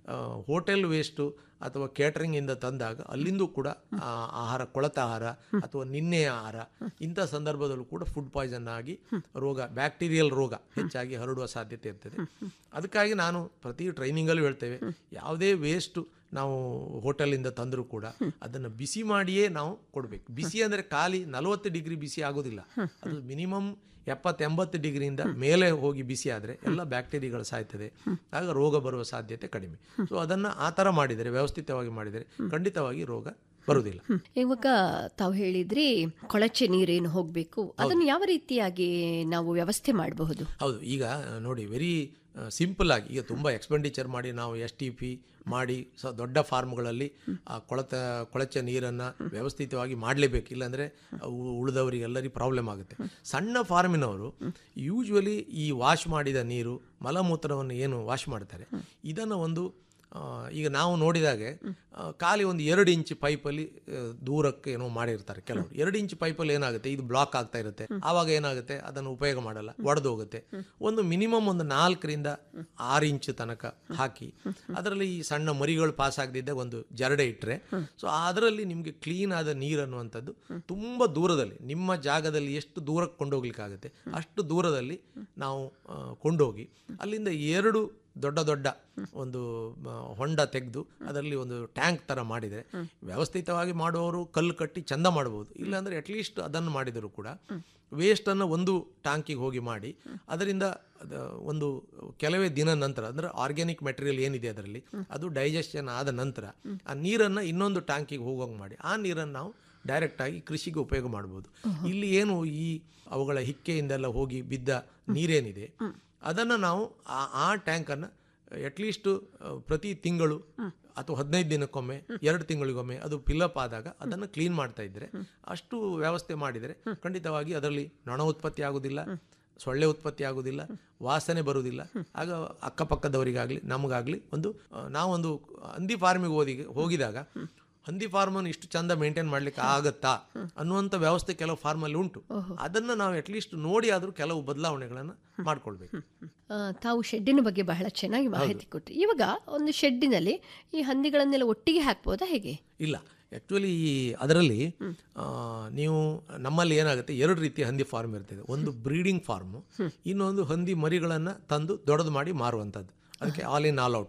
ಹೋಟೆಲ್ ವೇಸ್ಟು ಅಥವಾ ಕೇಟರಿಂಗಿಂದ ತಂದಾಗ ಅಲ್ಲಿಂದೂ ಕೂಡ ಆ, ಆಹಾರ ಕೊಳತ ಆಹಾರ ಅಥವಾ ನಿನ್ನೆಯ ಆಹಾರ ಇಂಥ ಸಂದರ್ಭದಲ್ಲೂ ಕೂಡ ಫುಡ್ ಪಾಯ್ಸನ್ ಆಗಿ ರೋಗ ಬ್ಯಾಕ್ಟೀರಿಯಲ್ ರೋಗ ಹೆಚ್ಚಾಗಿ ಹರಡುವ ಸಾಧ್ಯತೆ ಇರ್ತದೆ ಅದಕ್ಕಾಗಿ ನಾನು ಪ್ರತಿ ಟ್ರೈನಿಂಗಲ್ಲೂ ಹೇಳ್ತೇವೆ ಯಾವುದೇ ವೇಸ್ಟು ನಾವು ಹೋಟೆಲಿಂದ ತಂದರೂ ಕೂಡ ಅದನ್ನು ಬಿಸಿ ಮಾಡಿಯೇ ನಾವು ಕೊಡಬೇಕು ಬಿಸಿ ಅಂದರೆ ಖಾಲಿ ನಲವತ್ತು ಡಿಗ್ರಿ ಬಿಸಿ ಆಗೋದಿಲ್ಲ ಅದು ಮಿನಿಮಮ್ ಎಪ್ಪತ್ತು ಎಂಬತ್ತು ಡಿಗ್ರಿಯಿಂದ ಮೇಲೆ ಹೋಗಿ ಬಿಸಿ ಆದರೆ ಎಲ್ಲ ಬ್ಯಾಕ್ಟೀರಿಯಾಗಳು ಸಾಯ್ತದೆ ಆಗ ರೋಗ ಬರುವ ಸಾಧ್ಯತೆ ಕಡಿಮೆ ಸೊ ಅದನ್ನು ಆ ಥರ ಮಾಡಿದರೆ ವ್ಯವಸ್ಥಿತವಾಗಿ ಮಾಡಿದರೆ ಖಂಡಿತವಾಗಿ ರೋಗ ಬರುವುದಿಲ್ಲ ಇವಾಗ ತಾವು ಹೇಳಿದ್ರಿ ಕೊಳಚೆ ನೀರೇನು ಹೋಗಬೇಕು ಅದನ್ನು ಯಾವ ರೀತಿಯಾಗಿ ನಾವು ವ್ಯವಸ್ಥೆ ಮಾಡಬಹುದು ಹೌದು ಈಗ ಆ, ನೋಡಿ ವೆರಿ ಸಿಂಪಲ್ ಆಗಿ ಈಗ ತುಂಬ ಎಕ್ಸ್ಪೆಂಡಿಚರ್ ಮಾಡಿ ನಾವು ಎಸ್ ಟಿ ಪಿ ಮಾಡಿ ಸ ದೊಡ್ಡ ಫಾರ್ಮ್ಗಳಲ್ಲಿ ಆ ಕೊಳತ ಕೊಳಚೆ ನೀರನ್ನು ವ್ಯವಸ್ಥಿತವಾಗಿ ಮಾಡಲೇಬೇಕು ಇಲ್ಲಾಂದರೆ ಉಳಿದವರಿಗೆಲ್ಲರಿಗೂ ಪ್ರಾಬ್ಲಮ್ ಆಗುತ್ತೆ ಸಣ್ಣ ಫಾರ್ಮಿನವರು ಯೂಶ್ವಲಿ ಈ ವಾಶ್ ಮಾಡಿದ ನೀರು ಮಲಮೂತ್ರವನ್ನು ಏನು ವಾಶ್ ಮಾಡ್ತಾರೆ ಇದನ್ನು ಒಂದು ಆ, ಈಗ ನಾವು ನೋಡಿದಾಗೆ ಆ, ಖಾಲಿ ಒಂದು ಎರಡು ಇಂಚ್ ಪೈಪಲ್ಲಿ ಆ, ದೂರಕ್ಕೆ ಏನೋ ಮಾಡಿರ್ತಾರೆ ಕೆಲವರು ಎರಡು ಇಂಚ್ ಪೈಪಲ್ಲಿ ಏನಾಗುತ್ತೆ ಇದು ಬ್ಲಾಕ್ ಆಗ್ತಾ ಇರುತ್ತೆ ಆವಾಗ ಏನಾಗುತ್ತೆ ಅದನ್ನು ಉಪಯೋಗ ಮಾಡಲ್ಲ ಒಡೆದು ಹೋಗುತ್ತೆ ಒಂದು ಮಿನಿಮಮ್ ಒಂದು ನಾಲ್ಕರಿಂದ ಆರು ಇಂಚ್ ತನಕ ಹಾಕಿ ಅದರಲ್ಲಿ ಈ ಸಣ್ಣ ಮರಿಗಳು ಪಾಸ್ ಆಗದಿದ್ದ ಒಂದು ಜರಡೆ ಇಟ್ಟರೆ ಸೊ ಅದರಲ್ಲಿ ನಿಮಗೆ ಕ್ಲೀನ್ ಆದ ನೀರು ಅನ್ನುವಂಥದ್ದು ತುಂಬ ದೂರದಲ್ಲಿ ನಿಮ್ಮ ಜಾಗದಲ್ಲಿ ಎಷ್ಟು ದೂರಕ್ಕೆ ಕೊಂಡೋಗ್ಲಿಕ್ಕಾಗುತ್ತೆ ಅಷ್ಟು ದೂರದಲ್ಲಿ ನಾವು ಆ, ಕೊಂಡೋಗಿ ಅಲ್ಲಿಂದ ಎರಡು ದೊಡ್ಡ ದೊಡ್ಡ ಒಂದು ಮ, ಹೊಂಡ ತೆಗೆದು ಅದರಲ್ಲಿ ಒಂದು ಟ್ಯಾಂಕ್ ಥರ ಮಾಡಿದರೆ ವ್ಯವಸ್ಥಿತವಾಗಿ ಮಾಡುವವರು ಕಲ್ಲು ಕಟ್ಟಿ ಚಂದ ಮಾಡ್ಬೋದು ಇಲ್ಲಾಂದರೆ ಅಟ್ಲೀಸ್ಟ್ ಅದನ್ನು ಮಾಡಿದರೂ ಕೂಡ ವೇಸ್ಟನ್ನು ಒಂದು ಟ್ಯಾಂಕಿಗೆ ಹೋಗಿ ಮಾಡಿ ಅದರಿಂದ ಅದ ಒಂದು ಕೆಲವೇ ದಿನ ನಂತರ ಅಂದರೆ ಆರ್ಗ್ಯಾನಿಕ್ ಮೆಟೀರಿಯಲ್ ಏನಿದೆ ಅದರಲ್ಲಿ ಅದು ಡೈಜೆಷನ್ ಆದ ನಂತರ ಆ ನೀರನ್ನು ಇನ್ನೊಂದು ಟ್ಯಾಂಕಿಗೆ ಹೋಗೋಂಗೆ ಮಾಡಿ ಆ ನೀರನ್ನು ನಾವು ಡೈರೆಕ್ಟಾಗಿ ಕೃಷಿಗೆ ಉಪಯೋಗ ಮಾಡ್ಬೋದು ಇಲ್ಲಿ ಏನು ಈ ಅವುಗಳ ಹಿಕ್ಕೆಯಿಂದೆಲ್ಲ ಹೋಗಿ ಬಿದ್ದ ನೀರೇನಿದೆ ಅದನ್ನು ನಾವು ಆ ಆ ಟ್ಯಾಂಕನ್ನು ಅಟ್ಲೀಸ್ಟ್ ಪ್ರತಿ ತಿಂಗಳು ಅಥವಾ ಹದಿನೈದು ದಿನಕ್ಕೊಮ್ಮೆ ಎರಡು ತಿಂಗಳಿಗೊಮ್ಮೆ ಅದು ಫಿಲಪ್ ಆದಾಗ ಅದನ್ನು ಕ್ಲೀನ್ ಮಾಡ್ತಾ ಇದ್ದರೆ ಅಷ್ಟು ವ್ಯವಸ್ಥೆ ಮಾಡಿದರೆ ಖಂಡಿತವಾಗಿ ಅದರಲ್ಲಿ ನೊಣ ಉತ್ಪತ್ತಿ ಆಗೋದಿಲ್ಲ ಸೊಳ್ಳೆ ಉತ್ಪತ್ತಿ ಆಗೋದಿಲ್ಲ ವಾಸನೆ ಬರುವುದಿಲ್ಲ ಆಗ ಅಕ್ಕಪಕ್ಕದವರಿಗಾಗಲಿ ನಮಗಾಗಲಿ ಒಂದು ಆ, ನಾವೊಂದು ಹಂದಿ ಫಾರ್ಮಿಗೆ ಹೋದಿ ಹೋಗಿದಾಗ ಹಂದಿ ಫಾರ್ಮನ್ನು ಇಷ್ಟು ಚಂದ ಮೇಂಟೈನ್ ಮಾಡ್ಲಿಕ್ಕೆ ಆಗತ್ತಾ ಅನ್ನುವಂಥ ವ್ಯವಸ್ಥೆ ಕೆಲವು ಫಾರ್ಮಲ್ಲಿ ಉಂಟು ಅದನ್ನು ನಾವು ಅಟ್ಲೀಸ್ಟ್ ನೋಡಿ ಆದರೂ ಕೆಲವು ಬದಲಾವಣೆಗಳನ್ನು ಮಾಡ್ಕೊಳ್ಬೇಕು ಆ, ತಾವು ಶೆಡ್ಡಿನ ಬಗ್ಗೆ ಬಹಳ ಚೆನ್ನಾಗಿ ಮಾಹಿತಿ ಕೊಟ್ಟರು ಇವಾಗ ಒಂದು ಶೆಡ್ಡಿನಲ್ಲಿ ಈ ಹಂದಿಗಳನ್ನೆಲ್ಲ ಒಟ್ಟಿಗೆ ಹಾಕ್ಬೋದಾ ಹೇಗೆ ಇಲ್ಲ ಆ್ಯಕ್ಚುಲಿ ಈ ಅದರಲ್ಲಿ ಆ, ನೀವು ನಮ್ಮಲ್ಲಿ ಏನಾಗುತ್ತೆ ಎರಡು ರೀತಿಯ ಹಂದಿ ಫಾರ್ಮ್ ಇರ್ತದೆ ಒಂದು ಬ್ರೀಡಿಂಗ್ ಫಾರ್ಮು ಇನ್ನೊಂದು ಹಂದಿ ಮರಿಗಳನ್ನು ತಂದು ದೊಡ್ಡದು ಮಾಡಿ ಮಾರುವಂಥದ್ದು ಅದಕ್ಕೆ ಆಲ್ ಇನ್ ಆಲ್ ಔಟ್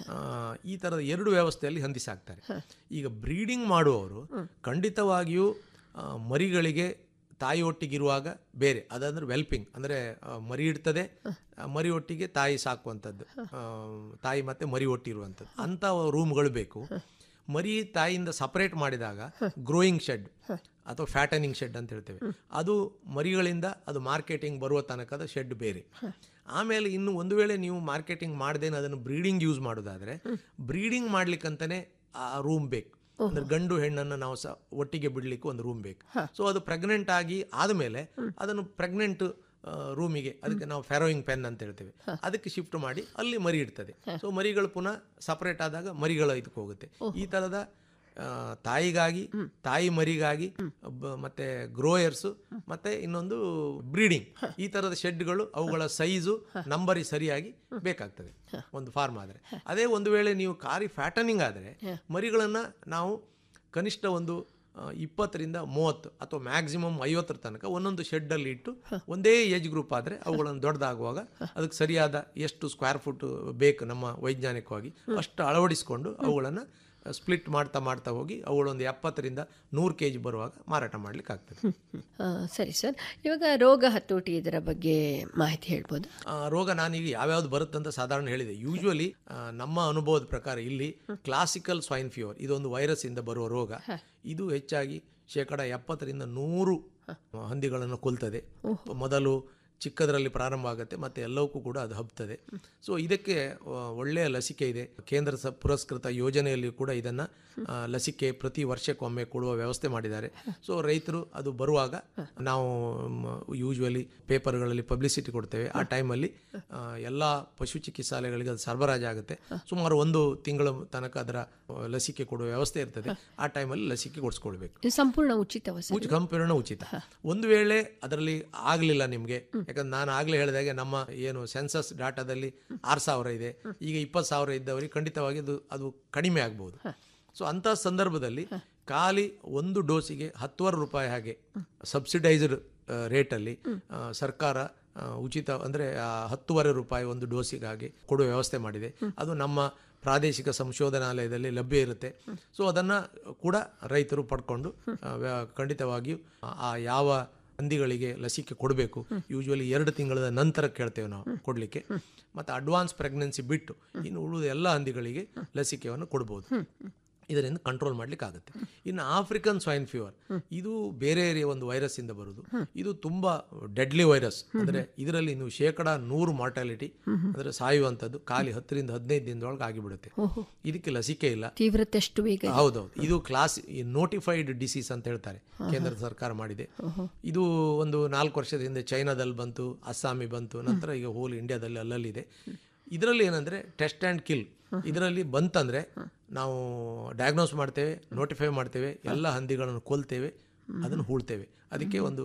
ಈ ಥರದ ಎರಡು ವ್ಯವಸ್ಥೆಯಲ್ಲಿ ಹಂದಿ ಸಾಕ್ತಾರೆ ಈಗ ಬ್ರೀಡಿಂಗ್ ಮಾಡುವವರು ಖಂಡಿತವಾಗಿಯೂ ಆ, ಮರಿಗಳಿಗೆ ತಾಯಿ ಒಟ್ಟಿಗಿರುವಾಗ ಬೇರೆ ಅದಂದ್ರೆ ವೆಲ್ಪಿಂಗ್ ಅಂದರೆ ಮರಿ ಇಡ್ತದೆ ಆ, ಮರಿ ಒಟ್ಟಿಗೆ ತಾಯಿ ಸಾಕುವಂಥದ್ದು ಆ, ತಾಯಿ ಮತ್ತು ಮರಿ ಒಟ್ಟಿರುವಂಥದ್ದು ಅಂಥ ರೂಮ್ಗಳು ಬೇಕು ಮರಿ ತಾಯಿಯಿಂದ ಸಪರೇಟ್ ಮಾಡಿದಾಗ ಗ್ರೋಯಿಂಗ್ ಶೆಡ್ ಅಥವಾ ಫ್ಯಾಟನಿಂಗ್ ಶೆಡ್ ಅಂತ ಹೇಳ್ತೇವೆ ಅದು ಮರಿಗಳಿಂದ ಅದು ಮಾರ್ಕೆಟಿಂಗ್ ಬರುವ ತನಕದ ಶೆಡ್ ಬೇರೆ ಆಮೇಲೆ ಇನ್ನು ಒಂದು ವೇಳೆ ನೀವು ಮಾರ್ಕೆಟಿಂಗ್ ಮಾಡ್ದೇನೆ ಅದನ್ನು ಬ್ರೀಡಿಂಗ್ ಯೂಸ್ ಮಾಡೋದಾದ್ರೆ ಬ್ರೀಡಿಂಗ್ ಮಾಡ್ಲಿಕ್ಕಂತಾನೆ ಆ ರೂಮ್ ಬೇಕು ಅಂದ್ರೆ ಗಂಡು ಹೆಣ್ಣನ್ನು ನಾವು ಸಹ ಒಟ್ಟಿಗೆ ಬಿಡ್ಲಿಕ್ಕೆ ಒಂದು ರೂಮ್ ಬೇಕು ಸೊ ಅದು ಪ್ರೆಗ್ನೆಂಟ್ ಆಗಿ ಆದಮೇಲೆ ಅದನ್ನು ಪ್ರೆಗ್ನೆಂಟ್ ರೂಮಿಗೆ ಅದಕ್ಕೆ ನಾವು ಫೆರೋಯಿಂಗ್ ಪೆನ್ ಅಂತ ಹೇಳ್ತೇವೆ ಅದಕ್ಕೆ ಶಿಫ್ಟ್ ಮಾಡಿ ಅಲ್ಲಿ ಮರಿ ಇಡ್ತದೆ ಸೊ ಮರಿಗಳು ಪುನಃ ಸಪರೇಟ್ ಆದಾಗ ಮರಿಗಳು ಇದಕ್ಕೆ ಹೋಗುತ್ತೆ ಈ ಥರದ ಆ, ತಾಯಿಗಾಗಿ ತಾಯಿ ಮರಿಗಾಗಿ ಬ- ಮತ್ತೆ ಗ್ರೋಯರ್ಸು ಮತ್ತೆ ಇನ್ನೊಂದು ಬ್ರೀಡಿಂಗ್ ಈ ಥರದ ಶೆಡ್ಗಳು ಅವುಗಳ ಸೈಜು ನಂಬರಿ ಸರಿಯಾಗಿ ಬೇಕಾಗ್ತದೆ ಒಂದು ಫಾರ್ಮ್ ಆದರೆ ಅದೇ ಒಂದು ವೇಳೆ ನೀವು ಕಾರಿ ಫ್ಯಾಟನಿಂಗ್ ಆದರೆ ಮರಿಗಳನ್ನು ನಾವು ಕನಿಷ್ಠ ಒಂದು ಆ, ಇಪ್ಪತ್ತರಿಂದ ಮೂವತ್ತು ಅಥವಾ ಮ್ಯಾಕ್ಸಿಮಮ್ ಐವತ್ತರ ತನಕ ಒಂದೊಂದು ಶೆಡ್ಡಲ್ಲಿ ಇಟ್ಟು ಒಂದೇ ಏಜ್ ಗ್ರೂಪ್ ಆದರೆ ಅವುಗಳನ್ನು ದೊಡ್ಡದಾಗುವಾಗ ಅದಕ್ಕೆ ಸರಿಯಾದ ಎಷ್ಟು ಸ್ಕ್ವೇರ್ ಫುಟ್ ಬೇಕು ನಮ್ಮ ವೈಜ್ಞಾನಿಕವಾಗಿ ಅಷ್ಟು ಅಳವಡಿಸಿಕೊಂಡು ಅವುಗಳನ್ನು ಸ್ಪ್ಲಿಟ್ ಮಾಡ್ತಾ ಮಾಡ್ತಾ ಹೋಗಿ ಅವುಗಳೊಂದು ಎಪ್ಪತ್ತರಿಂದ ನೂರು ಕೆ ಜಿ ಬರುವಾಗ ಮಾರಾಟ ಮಾಡ್ಲಿಕ್ಕೆ ಆಗ್ತದೆ ಆ, ಸರಿ ಸರ್ ಇವಾಗ ರೋಗ ಹತೋಟಿ ಇದರ ಬಗ್ಗೆ ಮಾಹಿತಿ ಹೇಳ್ಬೋದು ಆ, ರೋಗ ನಾನೀಗ ಯಾವ್ಯಾವ್ದು ಬರುತ್ತಂತ ಸಾಧಾರಣ ಹೇಳಿದೆ ಯೂಶ್ವಲಿ ನಮ್ಮ ಅನುಭವದ ಪ್ರಕಾರ ಇಲ್ಲಿ ಕ್ಲಾಸಿಕಲ್ ಸ್ವೈನ್ ಫೀವರ್ ಇದೊಂದು ವೈರಸ್ ಇಂದ ಬರುವ ರೋಗ ಇದು ಹೆಚ್ಚಾಗಿ ಶೇಕಡ ಎಪ್ಪತ್ತರಿಂದ ನೂರು ಹಂದಿಗಳನ್ನು ಕೊಲ್ತದೆ ಮೊದಲು ಚಿಕ್ಕದರಲ್ಲಿ ಪ್ರಾರಂಭ ಆಗುತ್ತೆ ಮತ್ತು ಎಲ್ಲವಕ್ಕೂ ಕೂಡ ಅದು ಹಬ್ತದೆ ಸೊ ಇದಕ್ಕೆ ಆ, ಒಳ್ಳೆಯ ಲಸಿಕೆ ಇದೆ ಕೇಂದ್ರ ಸ ಪುರಸ್ಕೃತ ಯೋಜನೆಯಲ್ಲಿ ಕೂಡ ಇದನ್ನು ಲಸಿಕೆ ಪ್ರತಿ ವರ್ಷಕ್ಕೊಮ್ಮೆ ಕೊಡುವ ವ್ಯವಸ್ಥೆ ಮಾಡಿದ್ದಾರೆ ಸೊ ರೈತರು ಅದು ಬರುವಾಗ ನಾವು ಯೂಶ್ವಲಿ ಪೇಪರ್ಗಳಲ್ಲಿ ಪಬ್ಲಿಸಿಟಿ ಕೊಡ್ತೇವೆ ಆ ಟೈಮಲ್ಲಿ ಎಲ್ಲ ಪಶು ಚಿಕಿತ್ಸಾಲಯಗಳಿಗೆ ಅದು ಸರಬರಾಜಾಗುತ್ತೆ ಸುಮಾರು ಒಂದು ತಿಂಗಳ ತನಕ ಅದರ ಆ, ಲಸಿಕೆ ಕೊಡುವ ವ್ಯವಸ್ಥೆ ಇರ್ತದೆ ಆ ಟೈಮಲ್ಲಿ ಲಸಿಕೆ ಕೊಡಿಸ್ಕೊಳ್ಬೇಕು ಇದು ಸಂಪೂರ್ಣ ಉಚಿತವ ಸರ್ ಉಚಿ ಸಂಪೂರ್ಣ ಉಚಿತ ಒಂದು ವೇಳೆ ಅದರಲ್ಲಿ ಆಗಲಿಲ್ಲ ನಿಮಗೆ ಯಾಕಂದ್ರೆ ನಾನು ಆಗಲೇ ಹೇಳಿದಾಗೆ ನಮ್ಮ ಏನು ಸೆನ್ಸಸ್ ಡಾಟಾದಲ್ಲಿ ಆರು ಸಾವಿರ ಇದೆ ಈಗ ಇಪ್ಪತ್ತು ಸಾವಿರ ಇದ್ದವರಿಗೆ ಖಂಡಿತವಾಗಿ ಅದು ಅದು ಕಡಿಮೆ ಆಗ್ಬೋದು ಸೊ ಅಂಥ ಸಂದರ್ಭದಲ್ಲಿ ಖಾಲಿ ಒಂದು ಡೋಸಿಗೆ ಹತ್ತುವರೆ ರೂಪಾಯಿ ಹಾಗೆ ಸಬ್ಸಿಡೈಸ್ಡ್ ರೇಟಲ್ಲಿ ಆ, ಸರ್ಕಾರ ಆ, ಉಚಿತ ಅಂದರೆ ಹತ್ತುವರೆ ರೂಪಾಯಿ ಒಂದು ಡೋಸಿಗಾಗಿ ಕೊಡುವ ವ್ಯವಸ್ಥೆ ಮಾಡಿದೆ ಅದು ನಮ್ಮ ಪ್ರಾದೇಶಿಕ ಸಂಶೋಧನಾಲಯದಲ್ಲಿ ಲಭ್ಯ ಇರುತ್ತೆ ಸೊ ಅದನ್ನು ಕೂಡ ರೈತರು ಪಡ್ಕೊಂಡು ಆ, ವ್ಯ- ಖಂಡಿತವಾಗಿಯೂ ಆ- ಆ ಯಾವ ಹಂದಿಗಳಿಗೆ ಲಸಿಕೆ ಕೊಡಬೇಕು ಯೂಶ್ವಲಿ ಎರಡು ತಿಂಗಳ ನಂತರ ಕೇಳ್ತೇವೆ ನಾವು ಕೊಡಲಿಕ್ಕೆ ಮತ್ತು ಅಡ್ವಾನ್ಸ್ ಪ್ರೆಗ್ನೆನ್ಸಿ ಬಿಟ್ಟು ಇನ್ನು ಉಳಿದ ಎಲ್ಲ ಹಂದಿಗಳಿಗೆ ಲಸಿಕೆಯನ್ನು ಕೊಡ್ಬೋದು ಇದರಿಂದ ಕಂಟ್ರೋಲ್ ಮಾಡ್ಲಿಕ್ಕೆ ಆಗುತ್ತೆ ಇನ್ನು ಆಫ್ರಿಕನ್ ಸ್ವೈನ್ ಫೀವರ್ ಇದು ಬೇರೆ ಒಂದು ವೈರಸ್ ಇಂದ ಬರುದು ಇದು ತುಂಬಾ ಡೆಡ್ಲಿ ವೈರಸ್ ಅಂದ್ರೆ ಇದರಲ್ಲಿ ನೀವು ಶೇಕಡ ನೂರು ಮಾರ್ಟಾಲಿಟಿ ಅಂದ್ರೆ ಸಾಯುವಂಥದ್ದು ಖಾಲಿ ಹತ್ತರಿಂದ ಹದಿನೈದು ದಿನದೊಳಗೆ ಆಗಿಬಿಡುತ್ತೆ ಇದಕ್ಕೆ ಲಸಿಕೆ ಇಲ್ಲ ತೀವ್ರತೆ ಅಷ್ಟು ಬೇಗ ಇದೆ. ಹೌದೌದು ಇದು ಕ್ಲಾಸ್ ನೋಟಿಫೈಡ್ ಡಿಸೀಸ್ ಅಂತ ಹೇಳ್ತಾರೆ ಕೇಂದ್ರ ಸರ್ಕಾರ ಮಾಡಿದೆ ಇದು ಒಂದು ನಾಲ್ಕು ವರ್ಷದ ಹಿಂದೆ ಚೈನಾದಲ್ಲಿ ಬಂತು ಅಸ್ಸಾಮಿ ಬಂತು ನಂತರ ಈಗ ಹೋಲ್ ಇಂಡಿಯಾದಲ್ಲಿ ಅಲ್ಲಲ್ಲಿದೆ ಇದರಲ್ಲಿ ಏನಂದ್ರೆ ಟೆಸ್ಟ್ ಆ್ಯಂಡ್ ಕಿಲ್ ಇದರಲ್ಲಿ ಬಂತಂದ್ರೆ ನಾವು ಡಯಾಗ್ನೋಸ್ ಮಾಡ್ತೇವೆ ನೋಟಿಫೈ ಮಾಡ್ತೇವೆ ಎಲ್ಲ ಹಂದಿಗಳನ್ನು ಕೊಲ್ತೇವೆ ಅದನ್ನು ಹೂಳ್ತೇವೆ ಅದಕ್ಕೆ ಒಂದು